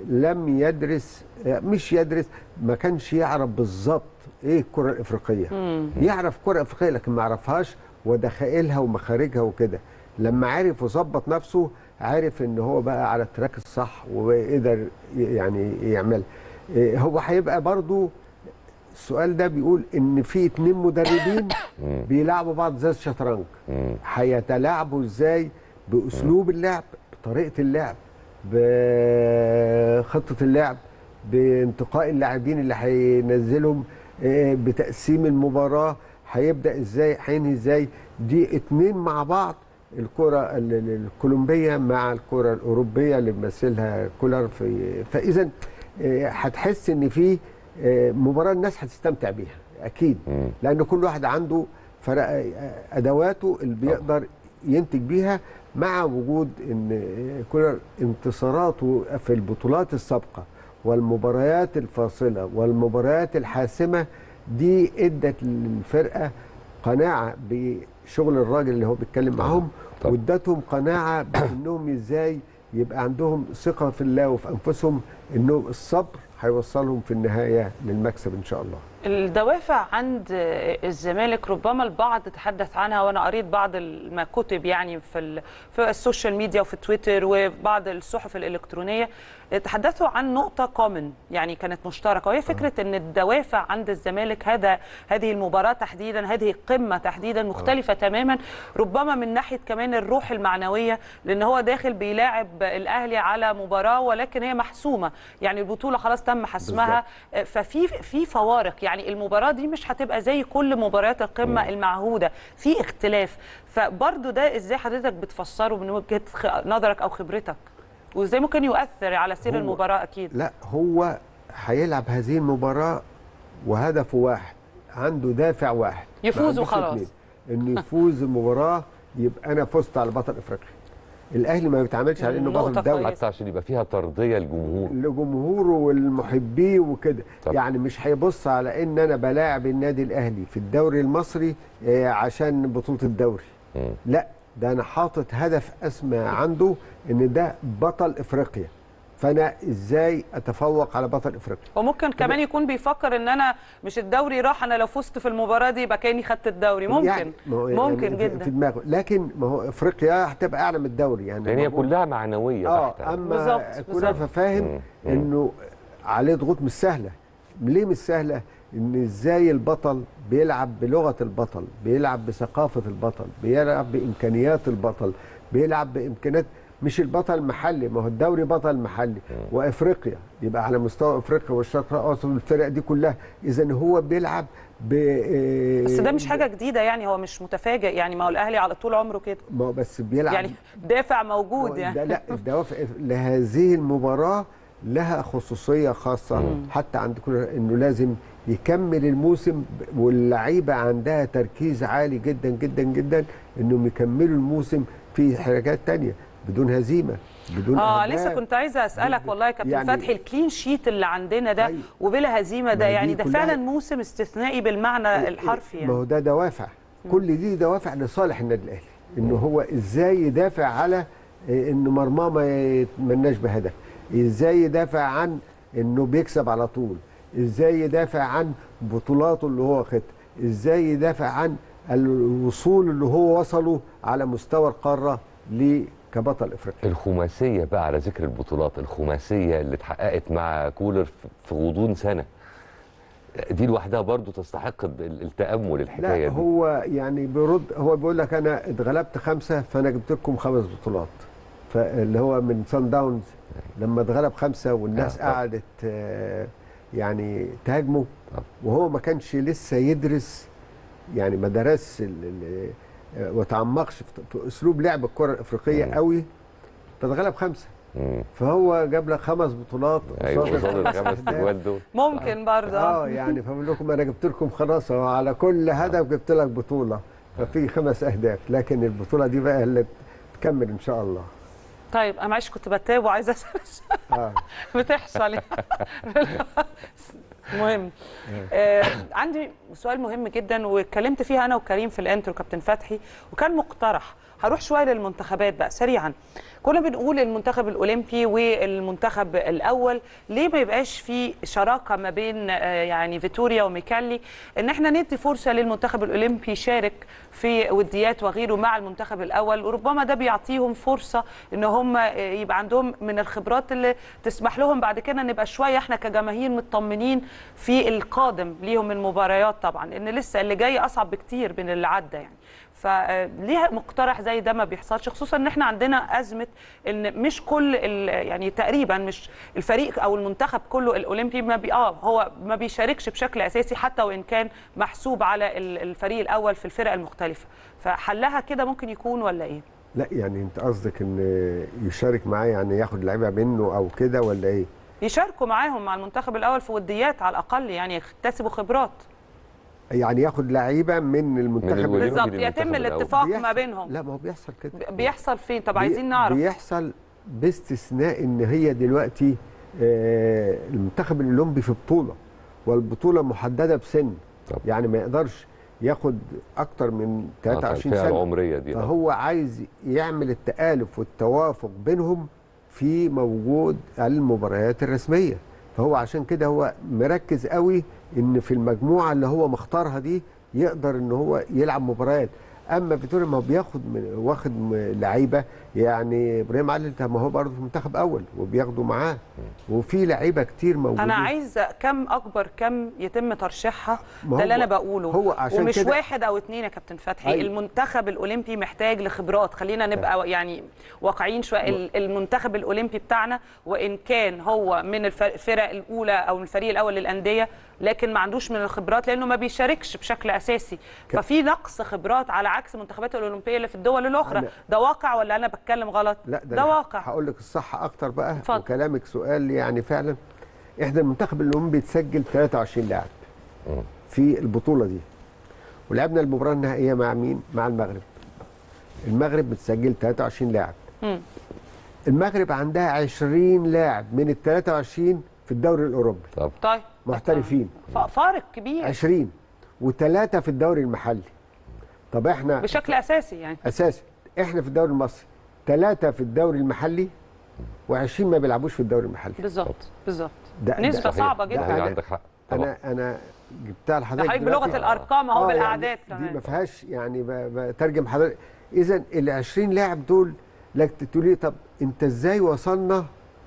لم يدرس مش يدرس ما كانش يعرف بالظبط ايه الكره الافريقيه مم. يعرف كره افريقيه لكن ما يعرفهاش ودخائلها ومخارجها وكده لما عرف وظبط نفسه عرف ان هو بقى على التراك الصح وقدر يعني يعمل إيه، هو هيبقى برضو السؤال ده بيقول ان في اتنين مدربين مم. بيلعبوا بعض زي الشطرنج مم. هيتلاعبوا ازاي باسلوب اللعب بطريقه اللعب بخطه اللعب بانتقاء اللاعبين اللي هينزلهم آه، بتقسيم المباراه هيبدا ازاي هينهي ازاي دي اتنين مع بعض الكره ال- ال- الكولومبيه مع الكره الاوروبيه اللي بيمثلها كولر في فاذا آه، هتحس ان في آه، مباراه الناس هتستمتع بيها اكيد مم. لان كل واحد عنده فرق ادواته اللي بيقدر ينتج بيها مع وجود ان كولر انتصاراته في البطولات السابقه والمباريات الفاصله والمباريات الحاسمه دي ادت للفرقه قناعه بشغل الراجل اللي هو بيتكلم معاهم طبعا. وادتهم قناعه بانهم ازاي يبقى عندهم ثقه في الله وفي انفسهم انه الصبر هيوصلهم في النهايه للمكسب ان شاء الله الدوافع عند الزمالك ربما البعض تحدث عنها وانا قريت بعض ما كتب يعني في ال- في السوشيال ميديا وفي تويتر وبعض الصحف الالكترونيه تحدثوا عن نقطه كومن يعني كانت مشتركه وهي فكره ان الدوافع عند الزمالك هذا هذه المباراه تحديدا هذه القمه تحديدا مختلفه تماما ربما من ناحيه كمان الروح المعنويه لان هو داخل بيلاعب الاهلي على مباراه ولكن هي محسومه يعني البطوله خلاص تم حسمها ففي في فوارق يعني المباراه دي مش هتبقى زي كل مباريات القمه المعهوده في اختلاف فبرضه ده ازاي حضرتك بتفسره من وجهه خ- نظرك او خبرتك وازاي ممكن يؤثر على سير هو- المباراه اكيد لا هو هيلعب هذه المباراه وهدفه واحد عنده دافع واحد ما يفوز عندوش وخلاص. اتنين. انه يفوز المباراه يبقى انا فزت على بطل افريقيا الاهلي ما بيتعاملش على انه نقطة بطل الدوري كويسة. حتى عشان يبقى فيها ترضيه للجمهور لجمهوره والمحبيه وكده طب. يعني مش هيبص على ان انا بلاعب النادي الاهلي في الدوري المصري آه، عشان بطوله الدوري مم. لا ده انا حاطط هدف اسمى عنده ان ده بطل افريقيا فانا ازاي اتفوق على بطل افريقيا وممكن كمان يكون بيفكر ان انا مش الدوري راح انا لو فزت في المباراه دي يبقى كاني خدت الدوري ممكن يعني ما هو ممكن يعني في- جدا في دماغه لكن ما هو افريقيا هتبقى اعلى من الدوري يعني لان هي المفروض- كلها معنويه اه بحتة. اما بالظبط، كنا بالظبط. فاهم مم. مم. انه عليه ضغوط مش سهله ليه مش سهله ان ازاي البطل بيلعب بلغه البطل بيلعب بثقافه البطل بيلعب بامكانيات البطل بيلعب بامكانيات مش البطل المحلي ما هو الدوري بطل محلي وافريقيا يبقى على مستوى افريقيا والشرق الاوسط والفرق دي كلها اذا هو بيلعب ب بس ده مش حاجه جديده يعني هو مش متفاجئ يعني ما هو الاهلي على طول عمره كده ما هو بس بيلعب يعني دافع موجود ده يعني لا الدوافع لهذه المباراة لها خصوصية خاصة حتى عند كل انه لازم يكمل الموسم ب- واللعيبة عندها تركيز عالي جدا جدا جدا انهم يكملوا الموسم في حاجات تانية بدون هزيمة بدون اه أهداف. لسه كنت عايزه اسالك والله يا كابتن يعني- فتحي الكلين شيت اللي عندنا ده أيوة. وبلا هزيمه ده ما هي يعني دي ده كلها- فعلا موسم استثنائي بالمعنى الحرفي ما هو يعني ده دوافع كل دي دوافع لصالح النادي الاهلي انه هو ازاي يدافع على إيه، انه مرماه ما يتمناش بهدف ازاي يدافع عن انه بيكسب على طول ازاي يدافع عن بطولاته اللي هو واخدها ازاي يدافع عن الوصول اللي هو وصله على مستوى القاره ليه كبطل افريقيا الخماسيه بقى على ذكر البطولات الخماسيه اللي اتحققت مع كولر في- في غضون سنه دي لوحدها برضو تستحق ال- التامل الحكايه لا دي هو يعني بيرد هو بيقول لك انا اتغلبت خمسه فانا جبت لكم خمس بطولات فاللي هو من سان داونز لما اتغلب خمسه والناس آه، طبعا. قعدت آه، يعني تهاجمه طبعا. وهو ما كانش لسه يدرس يعني ما درس ال- ال- آه، وتعمقش في في اسلوب لعب الكره الافريقيه مم. قوي فاتغلب خمسه مم. فهو جاب لك خمس بطولات ايوه قصاد قصاد الخمس الخمس أهداف. تجوال دول ممكن برضه اه يعني فبقول لكم انا جبت لكم خلاص هو على كل هدف جبت لك بطوله ففي خمس اهداف لكن البطوله دي بقى اللي تكمل ان شاء الله طيب انا معلش كنت بتاب وعايزه اسال اه بتحصل مهم آه عندي سؤال مهم جدا واتكلمت فيها انا وكريم في الانترو كابتن فتحي وكان مقترح هروح شويه للمنتخبات بقى سريعا كنا بنقول المنتخب الاولمبي والمنتخب الاول ليه ما يبقاش في شراكه ما بين آه، يعني فيتوريا وميكالي ان احنا ندي فرصه للمنتخب الاولمبي يشارك في وديات وغيره مع المنتخب الاول وربما ده بيعطيهم فرصه ان هم آه، يبقى عندهم من الخبرات اللي تسمح لهم بعد كده نبقى شويه احنا كجماهير مطمنين في القادم ليهم من مباريات طبعا ان لسه اللي جاي اصعب بكتير من اللي عدى يعني فليه مقترح زي ده ما بيحصلش خصوصا ان احنا عندنا ازمه ان مش كل ال- يعني تقريبا مش الفريق او المنتخب كله الاولمبي ما بي اه هو ما بيشاركش بشكل اساسي حتى وان كان محسوب على ال- الفريق الاول في الفرق المختلفه فحلها كده ممكن يكون ولا ايه لا يعني انت قصدك ان يشارك معاه يعني ياخد لعيبه منه او كده ولا ايه؟ يشاركوا معاهم مع المنتخب الاول في وديات على الاقل يعني يكتسبوا خبرات يعني ياخد لعيبه من المنتخب الأولمبي بالظبط للمنتخب يتم الأول. الاتفاق بيحصل- ما بينهم لا ما هو بيحصل كده بيحصل فين طب بي- عايزين نعرف بيحصل باستثناء ان هي دلوقتي آه، المنتخب الاولمبي في بطوله والبطوله محدده بسن طب. يعني ما يقدرش ياخد اكتر من آه، 23 الفئة سنه العمريه دي آه. فهو عايز يعمل التآلف والتوافق بينهم في موجود المباريات الرسميه فهو عشان كده هو مركز قوي ان في المجموعه اللي هو مختارها دي يقدر ان هو يلعب مباريات اما فيتوريا ما هو بياخد من واخد م- لعيبه يعني ابراهيم علي ما هو برضه في منتخب اول وبياخده معاه وفي لعيبه كتير موجودين انا عايز كم اكبر كم يتم ترشيحها ما ده اللي هو- انا بقوله هو عشان ومش كده- واحد او اتنين يا كابتن فتحي أيوة. المنتخب الاولمبي محتاج لخبرات خلينا نبقى يعني واقعيين شويه ال- المنتخب الاولمبي بتاعنا وان كان هو من الف- الفرق الاولى او من الفريق الاول للانديه لكن ما عندوش من الخبرات لانه ما بيشاركش بشكل اساسي ففي نقص خبرات على عكس المنتخبات الاولمبيه اللي في الدول الاخرى أنا- ده واقع ولا انا بتكلم غلط لا ده, ده أنا واقع هقول لك الصح اكتر بقى اتفضل. وكلامك سؤال يعني فعلا احنا المنتخب الاولمبي بيتسجل 23 لاعب في البطوله دي ولعبنا المباراه النهائيه مع مين؟ مع المغرب المغرب بتسجل 23 لاعب مم. المغرب عندها 20 لاعب من ال 23 في الدوري الاوروبي طب طيب محترفين ف- فارق كبير 20 وثلاثه في الدوري المحلي طب احنا بشكل اساسي يعني اساسي احنا في الدوري المصري ثلاثه في الدوري المحلي و20 ما بيلعبوش في الدوري المحلي بالظبط بالظبط ده- نسبه ده- صعبه ده جدا صحيح أنا- عندك حق طبعا انا انا جبتها لحضرتك حضرتك دلوقتي. بلغه الارقام اهو آه، بالاعداد يعني كمان دي ما فيهاش يعني ب- بترجم حضرتك اذا ال 20 لاعب دول لك تقول لي طب انت ازاي وصلنا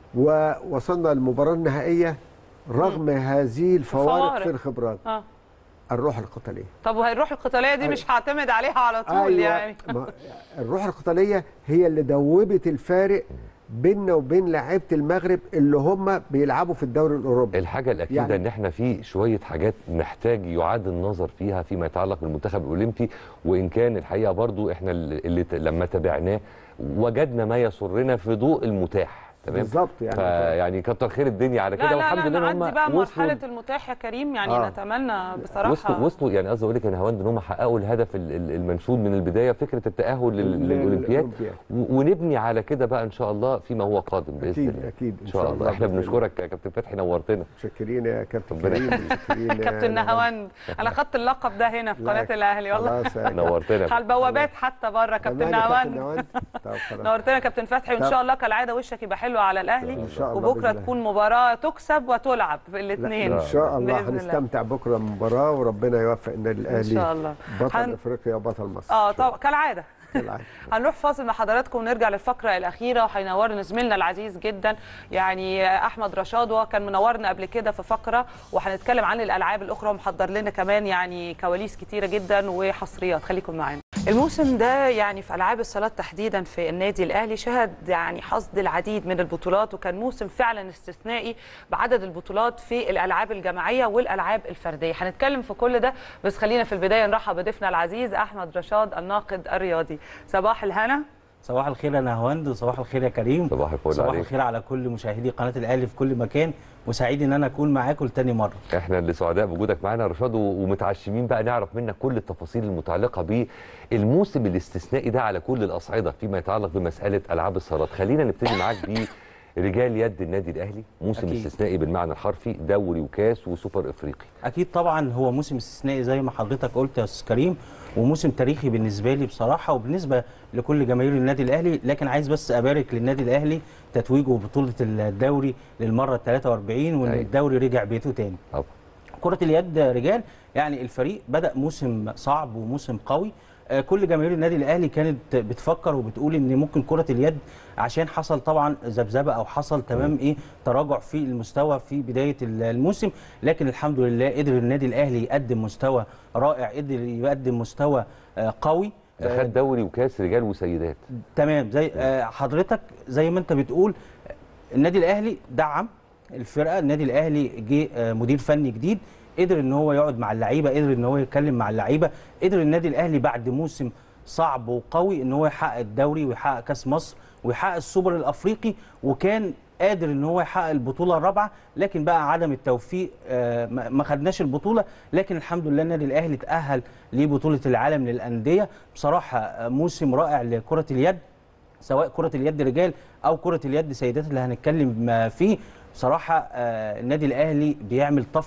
ووصلنا للمباراه النهائيه رغم هذه الفوارق الفوارق. في الخبرات اه الروح القتاليه طب وهي الروح القتاليه دي أيوة. مش هعتمد عليها على طول يعني ما الروح القتاليه هي اللي دوبت الفارق بيننا وبين لعيبه المغرب اللي هم بيلعبوا في الدوري الاوروبي الحاجة الأكيدة يعني- إن إحنا في شوية حاجات محتاج يعاد النظر فيها فيما يتعلق بالمنتخب الأولمبي وإن كان الحقيقة برضو إحنا اللي اللي ت- لما تابعناه وجدنا ما يسرنا في ضوء المتاح تمام بالظبط يعني فيعني كتر خير الدنيا على لا كده لا والحمد لا لله إن نعدي بقى هم وصلوا مرحله المتاح يا كريم يعني آه. نتمنى بصراحه وصلوا وصلوا يعني قصدي اقول لك يا هواند ان هم حققوا الهدف ال- ال- المنشود من البدايه فكره التاهل لل- لل- للاولمبياد للأولمبياد. و- ونبني على كده بقى ان شاء الله فيما هو قادم باذن أكيد- الله أكيد، ان شاء الله احنا بإذن الله. بنشكرك يا كابتن فتحي نورتنا متشكرين يا كابتن ربنا كريم متشكرين يا كابتن نهاوند انا خدت اللقب ده هنا في لا، قناه الاهلي والله خلاص يا نورتنا على البوابات حتى بره كابتن كمان يا كابتن نهاوند نهاوند طب خلاص نورتنا يا كابتن فتحي وان طب. شاء الله كالعاده وشك يبقى حلو على الاهلي إن شاء الله وبكره بإذن الله. تكون مباراه تكسب وتلعب في لا، الاثنين ان شاء الله بإذن الله. هنستمتع بكره المباراه وربنا يوفق النادي الاهلي ان شاء الله بطل هن- افريقيا وبطل مصر اه إن شاء طبعا كالعاده الله. كالعادة. هنروح فاصل مع حضراتكم ونرجع للفقره الاخيره وهينورنا زميلنا العزيز جدا يعني احمد رشاد وهو كان منورنا قبل كده في فقره وهنتكلم عن الالعاب الاخرى ومحضر لنا كمان يعني كواليس كتيره جدا وحصريات خليكم معانا الموسم ده يعني في العاب الصالات تحديدا في النادي الاهلي شهد يعني حصد العديد من البطولات وكان موسم فعلا استثنائي بعدد البطولات في الالعاب الجماعيه والالعاب الفرديه هنتكلم في كل ده بس خلينا في البدايه نرحب بضيفنا العزيز احمد رشاد الناقد الرياضي صباح الهنا صباح الخير يا نهواند وصباح الخير يا كريم صباح الفل صباح عليك. الخير على كل مشاهدي قناه الاهلي في كل مكان وسعيد ان انا اكون معاكم لتاني مره احنا اللي سعداء بوجودك معانا يا رشاد و- ومتعشمين بقى نعرف منك كل التفاصيل المتعلقه بالموسم الاستثنائي ده على كل الاصعده فيما يتعلق بمساله العاب الصالات خلينا نبتدي معاك برجال يد النادي الاهلي موسم أكيد. استثنائي بالمعنى الحرفي دوري وكاس وسوبر افريقي اكيد طبعا هو موسم استثنائي زي ما حضرتك قلت يا استاذ كريم وموسم تاريخي بالنسبه لي بصراحه وبالنسبه لكل جماهير النادي الاهلي لكن عايز بس ابارك للنادي الاهلي تتويجه ببطوله الدوري للمره 43 وان أيوة. الدوري رجع بيته تاني طبعا كرة اليد رجال يعني الفريق بدأ موسم صعب وموسم قوي آه، كل جماهير النادي الاهلي كانت بتفكر وبتقول ان ممكن كرة اليد عشان حصل طبعا ذبذبه او حصل تمام ايه تراجع في المستوى في بدايه الموسم لكن الحمد لله قدر النادي الاهلي يقدم مستوى رائع قدر يقدم مستوى آه، قوي ده خد دوري وكاس رجال وسيدات تمام زي آه، حضرتك زي ما انت بتقول النادي الاهلي دعم الفرقه النادي الاهلي جه آه، مدير فني جديد قدر ان هو يقعد مع اللعيبه قدر ان هو يتكلم مع اللعيبه قدر النادي الاهلي بعد موسم صعب وقوي ان هو يحقق الدوري ويحقق كاس مصر ويحقق السوبر الافريقي وكان قادر ان هو يحقق البطوله الرابعه لكن بقى عدم التوفيق آه، ما ما خدناش البطوله لكن الحمد لله النادي الاهلي تاهل لبطوله العالم للانديه بصراحه آه، موسم رائع لكره اليد سواء كرة اليد رجال أو كرة اليد سيدات اللي هنتكلم فيه بصراحة آه، النادي الأهلي بيعمل طفرة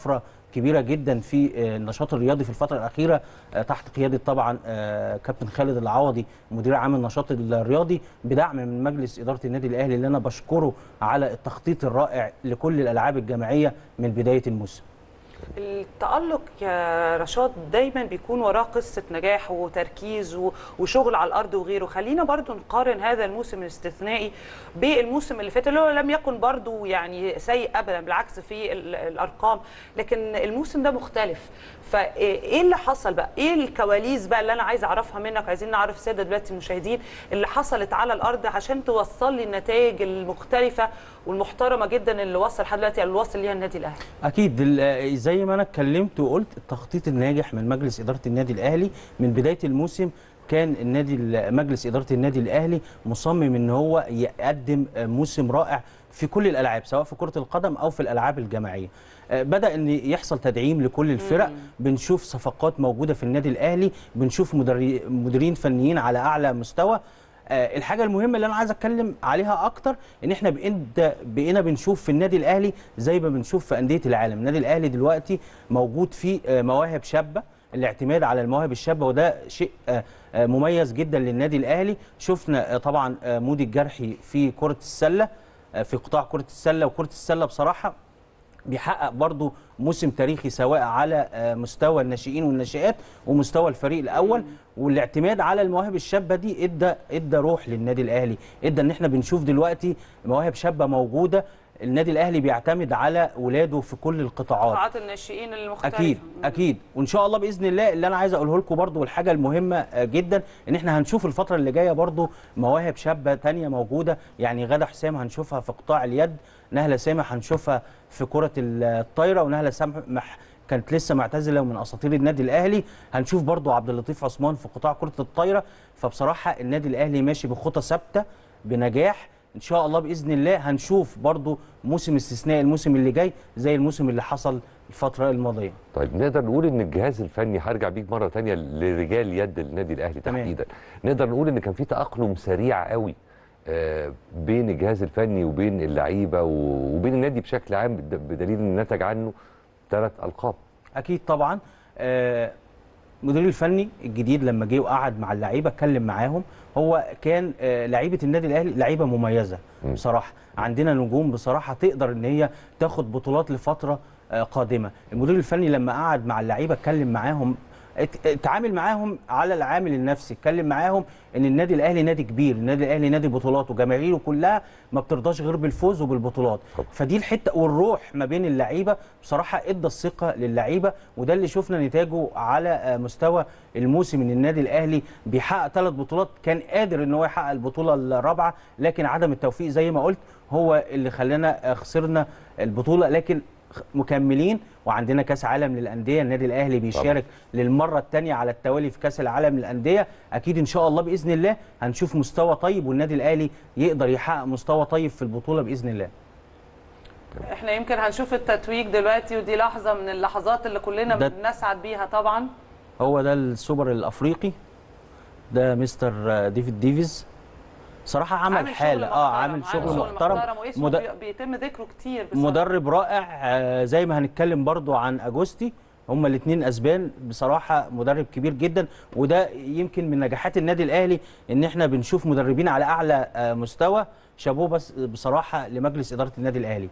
كبيره جدا في آه، النشاط الرياضي في الفتره الاخيره آه، تحت قياده طبعا آه، كابتن خالد العوضي مدير عام النشاط الرياضي بدعم من مجلس اداره النادي الاهلي اللي انا بشكره على التخطيط الرائع لكل الالعاب الجماعيه من بدايه الموسم التألق يا رشاد دايما بيكون وراه قصة نجاح وتركيز و- وشغل على الأرض وغيره خلينا برضو نقارن هذا الموسم الاستثنائي بالموسم اللي فات اللي هو لم يكن برضو يعني سيء أبدا بالعكس في ال- الأرقام لكن الموسم ده مختلف فايه اللي حصل بقى ايه الكواليس بقى اللي انا عايزه اعرفها منك عايزين نعرف الساده دلوقتي المشاهدين اللي حصلت على الارض عشان توصل لي النتائج المختلفه والمحترمه جدا اللي وصل لحد دلوقتي اللي وصل ليها النادي الاهلي اكيد ال- زي ما انا اتكلمت وقلت التخطيط الناجح من مجلس اداره النادي الاهلي من بدايه الموسم كان النادي ال- مجلس اداره النادي الاهلي مصمم ان هو يقدم موسم رائع في كل الالعاب سواء في كره القدم او في الالعاب الجماعيه آه، بدا ان يحصل تدعيم لكل الفرق بنشوف صفقات موجوده في النادي الاهلي بنشوف مدري- مديرين فنيين على اعلى مستوى آه، الحاجه المهمه اللي انا عايز اتكلم عليها اكتر ان احنا بقينا بقينا بنشوف في النادي الاهلي زي ما بنشوف في انديه العالم النادي الاهلي دلوقتي موجود فيه آه، مواهب شابه الاعتماد على المواهب الشابه وده شيء آه، آه، مميز جدا للنادي الاهلي شفنا آه، طبعا آه، مودي الجرحي في كره السله آه، في قطاع كره السله وكره السله بصراحه بيحقق برضو موسم تاريخي سواء على آه، مستوى الناشئين والناشئات ومستوى الفريق الاول والاعتماد على المواهب الشابه دي ادى ادى روح للنادي الاهلي ادى ان احنا بنشوف دلوقتي مواهب شابه موجوده النادي الاهلي بيعتمد على ولاده في كل القطاعات قطاعات الناشئين المختلفه اكيد اكيد وان شاء الله باذن الله اللي انا عايز اقوله لكم برضو والحاجه المهمه آه، جدا ان احنا هنشوف الفتره اللي جايه برضو مواهب شابه تانية موجوده يعني غاده حسام هنشوفها في قطاع اليد نهله سامح هنشوفها في كره الطايره ونهله سامح كانت لسه معتزله ومن اساطير النادي الاهلي هنشوف برضو عبد اللطيف عثمان في قطاع كره الطايره فبصراحه النادي الاهلي ماشي بخطى ثابته بنجاح ان شاء الله باذن الله هنشوف برضو موسم استثنائي الموسم اللي جاي زي الموسم اللي حصل الفتره الماضيه طيب نقدر نقول ان الجهاز الفني هرجع بيك مره تانية لرجال يد النادي الاهلي تمام. تحديدا نقدر نقول ان كان في تاقلم سريع قوي آه، بين الجهاز الفني وبين اللعيبه و- وبين النادي بشكل عام بد- بدليل ان نتج عنه ثلاث القاب اكيد طبعا آه، المدير الفني الجديد لما جه وقعد مع اللعيبه اتكلم معاهم هو كان آه، لعيبه النادي الاهلي لعيبه مميزه مم. بصراحه عندنا نجوم بصراحه تقدر ان هي تاخد بطولات لفتره آه، قادمه المدير الفني لما قعد مع اللعيبه اتكلم معاهم ات- اتعامل معاهم على العامل النفسي اتكلم معاهم ان النادي الاهلي نادي كبير النادي الاهلي نادي بطولات وجماهيره كلها ما بترضاش غير بالفوز وبالبطولات طبعا. فدي الحته والروح ما بين اللعيبه بصراحه ادى الثقه للعيبه وده اللي شفنا نتاجه على آه، مستوى الموسم ان النادي الاهلي بيحقق ثلاث بطولات كان قادر ان هو يحقق البطوله الرابعه لكن عدم التوفيق زي ما قلت هو اللي خلانا آه، خسرنا البطوله لكن خ- مكملين وعندنا كاس عالم للانديه النادي الاهلي بيشارك للمره الثانيه على التوالي في كاس العالم للانديه اكيد ان شاء الله باذن الله هنشوف مستوى طيب والنادي الاهلي يقدر يحقق مستوى طيب في البطوله باذن الله احنا يمكن هنشوف التتويج دلوقتي ودي لحظه من اللحظات اللي كلنا ده- بنسعد بيها طبعا هو ده السوبر الافريقي ده مستر آه، ديفيد ديفيز صراحه عمل, شغل حاله اه محترم، عامل شغل محترم واسمه مد- بي- بيتم ذكره كتير بصراحة. مدرب رائع آه، زي ما هنتكلم برضو عن اجوستي هما الاثنين اسبان بصراحه مدرب كبير جدا وده يمكن من نجاحات النادي الاهلي ان احنا بنشوف مدربين على اعلى آه، مستوى شابوه بس بصراحه لمجلس اداره النادي الاهلي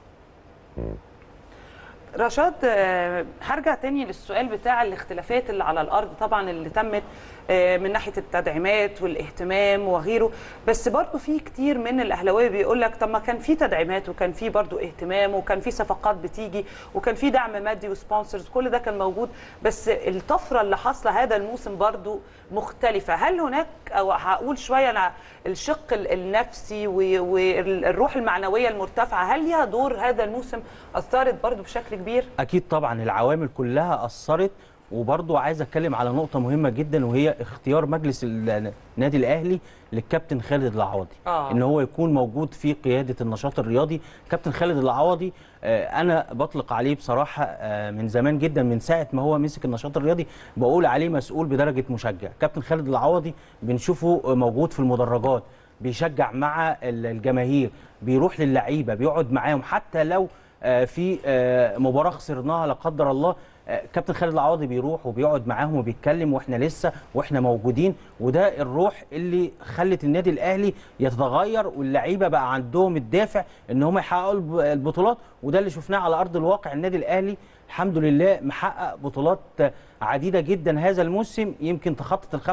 رشاد آه، هرجع تاني للسؤال بتاع الاختلافات اللي على الارض طبعا اللي تمت آه، من ناحيه التدعيمات والاهتمام وغيره بس برضو في كتير من الاهلاويه بيقول لك طب ما كان في تدعيمات وكان في برضو اهتمام وكان في صفقات بتيجي وكان في دعم مادي وسبونسرز كل ده كان موجود بس الطفره اللي حاصله هذا الموسم برضو مختلفه هل هناك او هقول شويه انا الشق ال- النفسي و- والروح المعنويه المرتفعه هل ليها دور هذا الموسم اثرت برضو بشكل كبير اكيد طبعا العوامل كلها اثرت وبرضو عايز اتكلم على نقطه مهمه جدا وهي اختيار مجلس النادي الاهلي للكابتن خالد العوضي آه. ان هو يكون موجود في قياده النشاط الرياضي كابتن خالد العوضي آه، انا بطلق عليه بصراحه آه، من زمان جدا من ساعه ما هو مسك النشاط الرياضي بقول عليه مسؤول بدرجه مشجع كابتن خالد العوضي بنشوفه موجود في المدرجات بيشجع مع ال- الجماهير بيروح للعيبه بيقعد معاهم حتى لو آه، في آه، مباراه خسرناها لا قدر الله آه، كابتن خالد العوضي بيروح وبيقعد معاهم وبيتكلم واحنا لسه واحنا موجودين وده الروح اللي خلت النادي الاهلي يتغير واللعيبه بقى عندهم الدافع ان هم يحققوا الب- البطولات وده اللي شفناه على ارض الواقع النادي الاهلي الحمد لله محقق بطولات عديده جدا هذا الموسم يمكن تخطط ال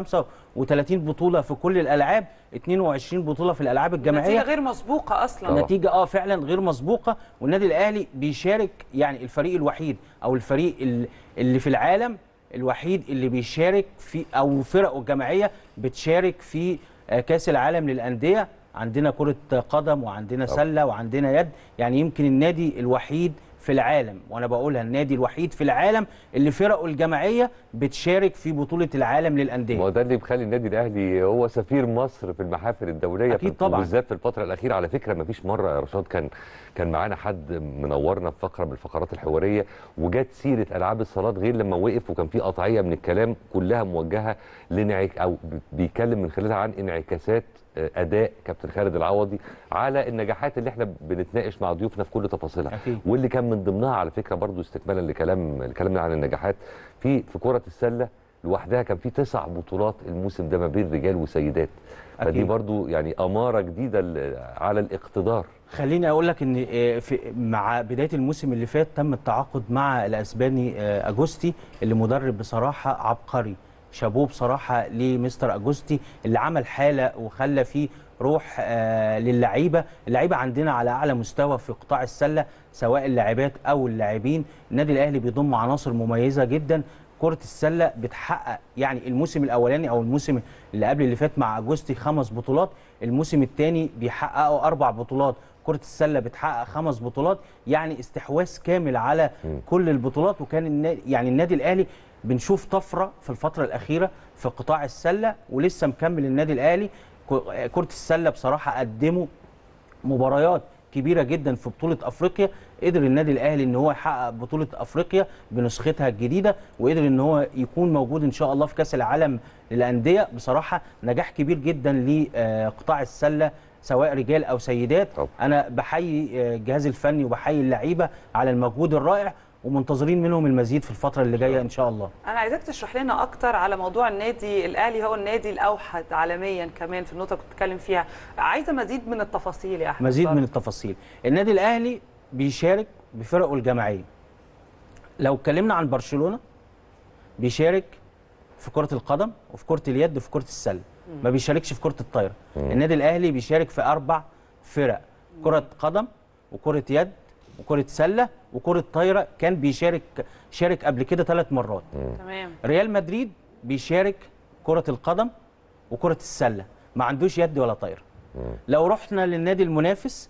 35 بطوله في كل الالعاب 22 بطوله في الالعاب الجماعيه نتيجه غير مسبوقه اصلا نتيجه اه فعلا غير مسبوقه والنادي الاهلي بيشارك يعني الفريق الوحيد او الفريق ال- اللي في العالم الوحيد اللي بيشارك في او فرقه الجماعيه بتشارك في آه، كاس العالم للانديه عندنا كره قدم وعندنا سله وعندنا يد يعني يمكن النادي الوحيد في العالم وانا بقولها النادي الوحيد في العالم اللي فرقه الجماعيه بتشارك في بطوله العالم للانديه ما هو ده اللي مخلي النادي الاهلي هو سفير مصر في المحافل الدوليه أكيد في- طبعاً. وبالذات في الفتره الاخيره على فكره ما فيش مره يا رشاد كان كان معانا حد منورنا في فقره من الفقرات الحواريه وجت سيره العاب الصالات غير لما وقف وكان في قطعيه من الكلام كلها موجهه لانعك او بيتكلم من خلالها عن انعكاسات آه، اداء كابتن خالد العوضي على النجاحات اللي احنا بنتناقش مع ضيوفنا في كل تفاصيلها أكيد. واللي كان من ضمنها على فكره برضو استكمالا لكلام لكلامنا عن النجاحات في في كره السله لوحدها كان في تسع بطولات الموسم ده ما بين رجال وسيدات فدي أكيد. برضو يعني اماره جديده ل- على الاقتدار خليني اقول لك ان آه، في مع بدايه الموسم اللي فات تم التعاقد مع الاسباني آه، اجوستي اللي مدرب بصراحه عبقري شابوه بصراحه لمستر اجوستي اللي عمل حاله وخلى فيه روح آه، للعيبه اللعيبه عندنا على اعلى مستوى في قطاع السله سواء اللاعبات او اللاعبين النادي الاهلي بيضم عناصر مميزه جدا كرة السلة بتحقق يعني الموسم الأولاني أو الموسم اللي قبل اللي فات مع أجوستي خمس بطولات الموسم الثاني بيحققوا أربع بطولات كرة السلة بتحقق خمس بطولات يعني استحواذ كامل على كل البطولات وكان النا... يعني النادي الأهلي بنشوف طفرة في الفترة الأخيرة في قطاع السلة ولسه مكمل النادي الأهلي ك- كرة السلة بصراحة قدموا مباريات كبيره جدا في بطوله افريقيا قدر النادي الاهلي ان هو يحقق بطوله افريقيا بنسختها الجديده وقدر ان هو يكون موجود ان شاء الله في كاس العالم للانديه بصراحه نجاح كبير جدا لقطاع السله سواء رجال او سيدات طبعا. انا بحيي آه، الجهاز الفني وبحيي اللعيبه على المجهود الرائع ومنتظرين منهم المزيد في الفتره اللي جايه ان شاء الله انا عايزاك تشرح لنا اكتر على موضوع النادي الاهلي هو النادي الاوحد عالميا كمان في النقطه اللي كنت بتتكلم فيها عايزه مزيد من التفاصيل يا احمد مزيد برضه. من التفاصيل النادي الاهلي بيشارك بفرقه الجماعيه لو اتكلمنا عن برشلونه بيشارك في كره القدم وفي كره اليد وفي كره السله ما بيشاركش في كره الطايره النادي الاهلي بيشارك في اربع فرق كره قدم وكره يد وكره سله وكره طايره كان بيشارك شارك قبل كده ثلاث مرات تمام ريال مدريد بيشارك كرة القدم وكرة السلة ما عندوش يد ولا طايرة لو رحنا للنادي المنافس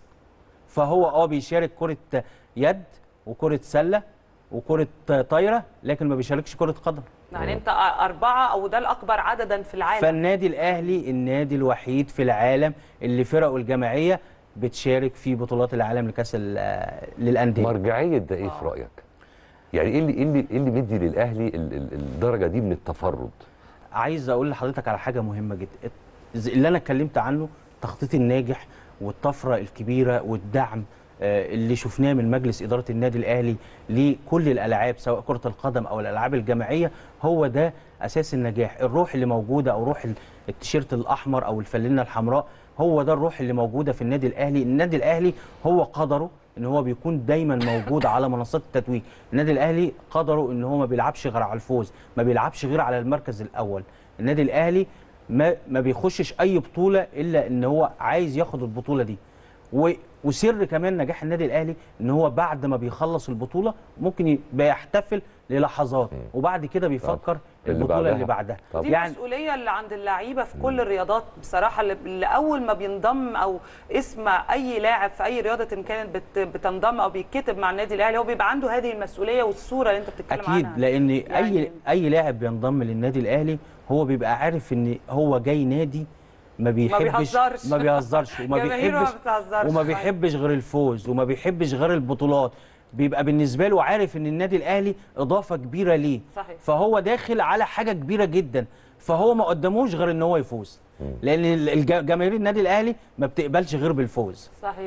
فهو اه بيشارك كرة يد وكرة سلة وكرة طايرة لكن ما بيشاركش كرة قدم يعني انت اربعه او ده الاكبر عددا في العالم فالنادي الأهلي النادي الوحيد في العالم اللي فرقه الجماعية بتشارك في بطولات العالم لكأس ال- للأندية مرجعيه ده ايه في رايك يعني ايه اللي ايه اللي, إيه اللي مدي للاهلي ال- ال- الدرجه دي من التفرد عايز اقول لحضرتك على حاجه مهمه جدا الز- اللي انا اتكلمت عنه التخطيط الناجح والطفره الكبيره والدعم آه، اللي شفناه من مجلس اداره النادي الاهلي لكل الالعاب سواء كره القدم او الالعاب الجماعيه هو ده اساس النجاح الروح اللي موجوده او روح ال- التيشيرت الاحمر او الفانلة الحمراء هو ده الروح اللي موجوده في النادي الاهلي النادي الاهلي هو قدره ان هو بيكون دايما موجود على منصات التتويج النادي الاهلي قدره ان هو ما بيلعبش غير على الفوز ما بيلعبش غير على المركز الاول النادي الاهلي ما ما بيخشش اي بطوله الا ان هو عايز ياخد البطوله دي و وسر كمان نجاح النادي الاهلي ان هو بعد ما بيخلص البطوله ممكن يبقى يحتفل للحظات وبعد كده بيفكر اللي البطوله بعدها. اللي بعدها طب. دي يعني المسؤوليه اللي عند اللعيبه في كل الرياضات بصراحه اللي- اللي اول ما بينضم او اسم اي لاعب في اي رياضه إن كانت بت- بتنضم او بيتكتب مع النادي الاهلي هو بيبقى عنده هذه المسؤوليه والصوره اللي انت بتتكلم اكيد عنها لان يعني- اي اي لاعب بينضم للنادي الاهلي هو بيبقى عارف ان هو جاي نادي ما بيحبش بيهزرش. ما بيهزرش وما جماهيره ما بيحبش بتهزرش. وما صحيح. بيحبش غير الفوز وما بيحبش غير البطولات بيبقى بالنسبه له عارف ان النادي الاهلي اضافه كبيره ليه صحيح. فهو داخل على حاجه كبيره جدا فهو ما قدموش غير ان هو يفوز لان الج- جماهير النادي الاهلي ما بتقبلش غير بالفوز صحيح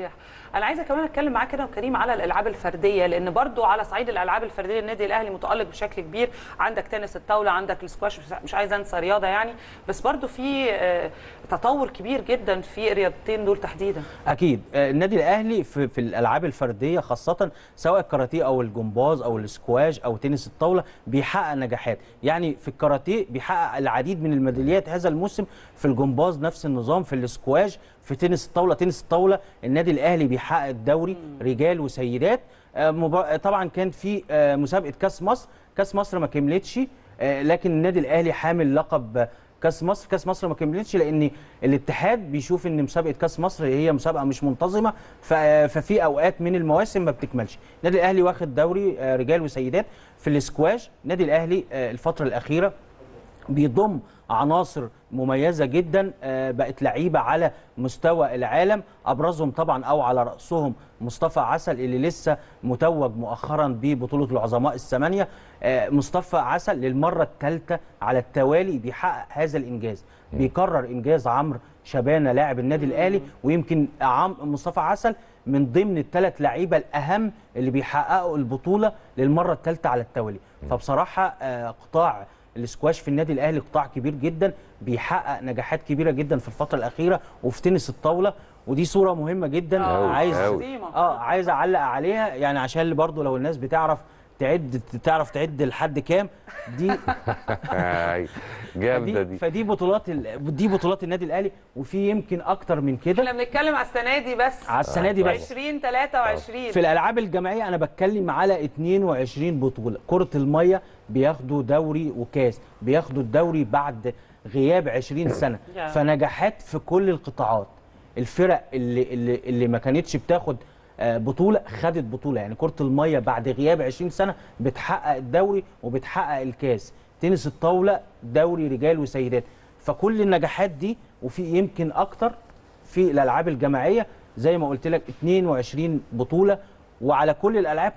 انا عايزه كمان اتكلم معاك كده وكريم على الالعاب الفرديه لان برضو على صعيد الالعاب الفرديه النادي الاهلي متالق بشكل كبير عندك تنس الطاوله عندك السكواش مش- مش عايزه انسى رياضه يعني بس برضو في آه، تطور كبير جدا في الرياضتين دول تحديدا اكيد آه، النادي الاهلي في, في الالعاب الفرديه خاصه سواء الكاراتيه او الجمباز او السكواش او تنس الطاوله بيحقق نجاحات يعني في الكاراتيه بيحقق العديد من الميداليات هذا الموسم في الجمباز نفس النظام في السكواش في تنس الطاوله تنس الطاوله النادي الاهلي بيحقق الدوري رجال وسيدات آه، مبا- طبعا كان في آه، مسابقه كاس مصر كاس مصر ما كملتش آه، لكن النادي الاهلي حامل لقب آه، كاس مصر كاس مصر ما كملتش لان الاتحاد بيشوف ان مسابقه كاس مصر هي مسابقه مش منتظمه ف- ففي اوقات من المواسم ما بتكملش النادي الاهلي واخد دوري آه، رجال وسيدات في الاسكواش النادي الاهلي آه، الفتره الاخيره بيضم عناصر مميزه جدا آه، بقت لعيبه على مستوى العالم ابرزهم طبعا او على راسهم مصطفى عسل اللي لسه متوج مؤخرا ببطوله العظماء الثمانيه آه، مصطفى عسل للمره الثالثه على التوالي بيحقق هذا الانجاز بيكرر انجاز عمرو شبانه لاعب النادي الاهلي ويمكن عم مصطفى عسل من ضمن الثلاث لعيبه الاهم اللي بيحققوا البطوله للمره الثالثه على التوالي فبصراحه آه، قطاع الاسكواش في النادي الاهلي قطاع كبير جدا بيحقق نجاحات كبيره جدا في الفتره الاخيره وفي تنس الطاوله ودي صوره مهمه جدا أوي، عايز أوي. عظيمة. اه عايز اعلق عليها يعني عشان برضو لو الناس بتعرف تعد تعرف تعد لحد كام دي هاي، جامده فدي, دي فدي بطولات ال- دي بطولات النادي الاهلي وفي يمكن اكتر من كده احنا بنتكلم على السنه دي بس على السنه دي بس 20 23 في الالعاب الجماعيه انا بتكلم على 22 بطوله كره الميه بياخدوا دوري وكاس بياخدوا الدوري بعد غياب 20 سنه يا. فنجاحات في كل القطاعات الفرق اللي اللي, اللي ما كانتش بتاخد آه، بطوله خدت بطوله يعني كره الميه بعد غياب 20 سنه بتحقق الدوري وبتحقق الكاس تنس الطاوله دوري رجال وسيدات فكل النجاحات دي وفي يمكن اكتر في الالعاب الجماعيه زي ما قلت لك 22 بطوله وعلى كل الالعاب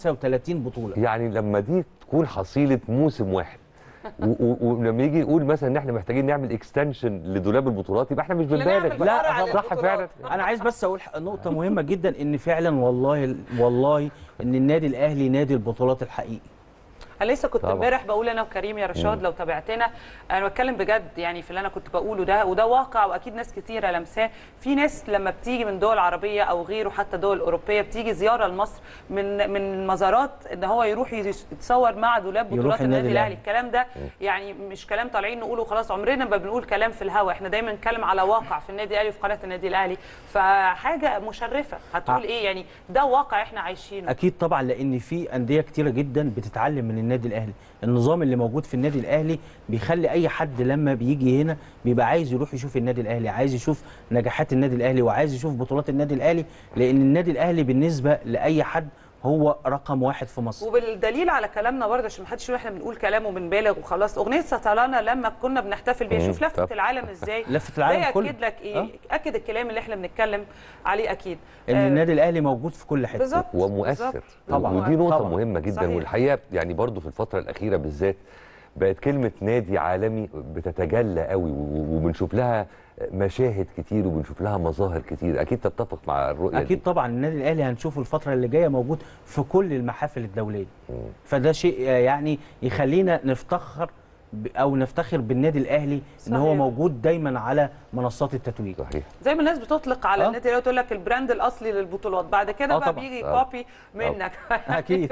35 بطوله يعني لما دي تكون حصيله موسم واحد و- و- ولما يجي يقول مثلا ان احنا محتاجين نعمل اكستنشن لدولاب البطولات يبقى احنا مش لا، بنبالغ نعمل بقى. فرع صح للبطولات. فعلا انا عايز بس اقول ح- نقطه مهمه جدا ان فعلا والله والله ان النادي الاهلي نادي البطولات الحقيقي انا لسه كنت طبعا. امبارح بقول انا وكريم يا رشاد لو تابعتنا انا بتكلم بجد يعني في اللي انا كنت بقوله ده وده واقع واكيد ناس كتيره لمساه في ناس لما بتيجي من دول عربيه او غيره حتى دول اوروبيه بتيجي زياره لمصر من من مزارات ان هو يروح يس- يتصور مع دولاب يروح بطولات النادي النادي الاهلي الأهلي. الكلام ده يعني مش كلام طالعين نقوله خلاص عمرنا ما بنقول كلام في الهوا احنا دايما نتكلم على واقع في النادي الاهلي وفي قناه النادي الاهلي فحاجه مشرفه هتقول آه. ايه يعني ده واقع احنا عايشينه اكيد طبعا لان في انديه كتيره جدا بتتعلم من النادي الاهلي النظام اللي موجود في النادي الاهلي بيخلي اي حد لما بيجي هنا بيبقى عايز يروح يشوف النادي الاهلي عايز يشوف نجاحات النادي الاهلي وعايز يشوف بطولات النادي الاهلي لان النادي الاهلي بالنسبه لاي حد هو رقم واحد في مصر وبالدليل على كلامنا برضه عشان ما حدش يقول احنا بنقول كلام وبنبالغ وخلاص اغنيه سطلانه لما كنا بنحتفل بيها مم، شوف لفه طب. العالم ازاي لفة العالم ده كله. اكد لك ايه آه. اكد الكلام اللي احنا بنتكلم عليه اكيد ان آه، النادي الاهلي موجود في كل حته بالظبط ومؤثر بالظبط. طبعاً. ودي نقطه طبعاً. مهمه جدا صحيح. والحقيقه يعني برضو في الفتره الاخيره بالذات بقت كلمه نادي عالمي بتتجلى قوي و- وبنشوف لها مشاهد كتير وبنشوف لها مظاهر كتير اكيد تتفق مع الرؤيه اكيد دي. طبعا النادي الاهلي هنشوفه الفتره اللي جايه موجود في كل المحافل الدوليه فده شيء آه، يعني يخلينا نفتخر ب- او نفتخر بالنادي الاهلي ان هو صحيح. موجود دايما على منصات التتويج صحيح زي ما الناس بتطلق على آه. النادي الاهلي تقول لك البراند الاصلي للبطولات بعد كده آه بقى طبعاً. بيجي آه. كوبي منك اكيد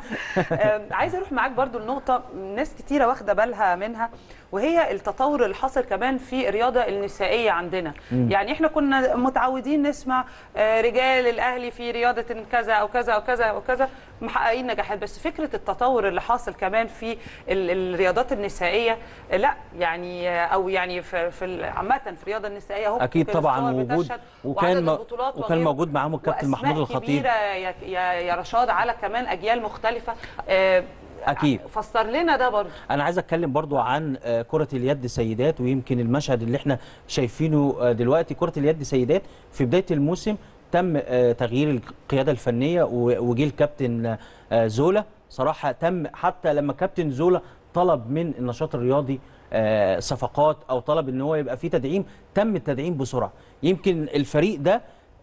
آم، عايزه اروح معاك برضو النقطه ناس كتيره واخده بالها منها وهي التطور اللي حصل كمان في الرياضه النسائيه عندنا يعني احنا كنا متعودين نسمع آه، رجال الاهلي في رياضه كذا او كذا او كذا او كذا محققين نجاحات بس فكره التطور اللي حاصل كمان في ال- الرياضات النسائيه آه، لا يعني آه، او يعني في في ال- عامه في الرياضه النسائيه اهو اكيد كل طبعا الصور وجود بتشهد وكان وعدد م- البطولات وكان وغيره. موجود معاهم الكابتن وأسماء محمود الخطيب كبيره يا يا يا رشاد على كمان اجيال مختلفه آه، أكيد. فسر لنا ده برضه انا عايز اتكلم برضو عن آه، كره اليد سيدات ويمكن المشهد اللي احنا شايفينه آه، دلوقتي كره اليد سيدات في بدايه الموسم تم آه، تغيير القياده الفنيه و- وجه الكابتن آه، زولا صراحه تم حتى لما كابتن زولا طلب من النشاط الرياضي آه، صفقات او طلب ان هو يبقى فيه تدعيم تم التدعيم بسرعه يمكن الفريق ده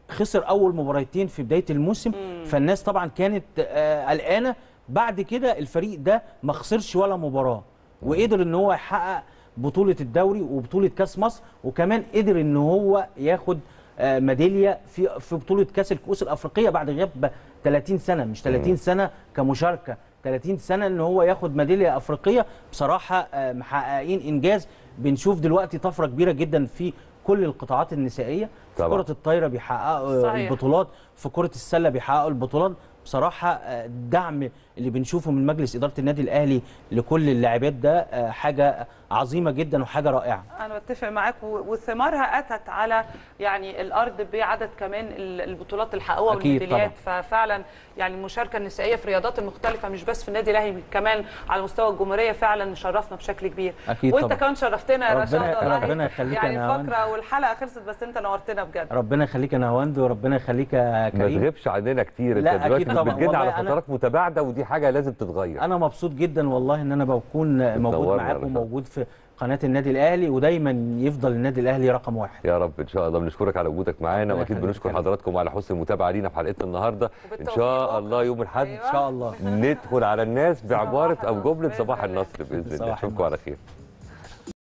خسر اول مباراتين في بدايه الموسم فالناس طبعا كانت آه، قلقانه بعد كده الفريق ده ما خسرش ولا مباراه وقدر ان هو يحقق بطوله الدوري وبطوله كاس مصر وكمان قدر ان هو ياخد آه، ميداليه في في بطوله كاس الكؤوس الافريقيه بعد غياب 30 سنه مش 30 سنه كمشاركه 30 سنه ان هو ياخد ميداليه افريقيه بصراحه آه، محققين انجاز بنشوف دلوقتي طفره كبيره جدا في كل القطاعات النسائيه في طبعا. كره الطايره بيحققوا صحيح. البطولات في كره السله بيحققوا البطولات بصراحه آه، الدعم اللي بنشوفه من مجلس اداره النادي الاهلي لكل اللاعبات ده آه، حاجه عظيمه جدا وحاجه رائعه انا بتفق معاك و- وثمارها اتت على يعني الارض بعدد كمان ال- البطولات اللي حققوها أكيد والميداليات ففعلا يعني المشاركه النسائيه في الرياضات المختلفه مش بس في النادي الاهلي كمان على مستوى الجمهوريه فعلا شرفنا بشكل كبير أكيد وانت طبعا. كمان شرفتنا يا ربنا- رشاد والله. ربنا يخليك يا يعني نهاوند. الفقره والحلقه خلصت بس انت نورتنا بجد ربنا يخليك يا نهاوند وربنا يخليك يا ما كريم تغيبش عننا كتير لا، انت دلوقتي أكيد طبعا. بتجينا على والله أنا- فترات متباعده ودي حاجه لازم تتغير انا مبسوط جدا والله ان انا بكون موجود بتنورنا يا معاكم رشاد. وموجود في قناه النادي الاهلي ودايما يفضل النادي الاهلي رقم واحد يا رب ان شاء الله بنشكرك على وجودك معانا ربنا واكيد يخليك بنشكر يا كريم. حضراتكم على حسن المتابعه لينا في حلقتنا النهارده ان وبالتوفيق شاء بكرة. الله يوم الاحد أيوة. ان شاء الله ندخل على الناس بعباره صباح او جمله النصر صباح بإذن الله. النصر باذن الله صباح اشوفكم على خير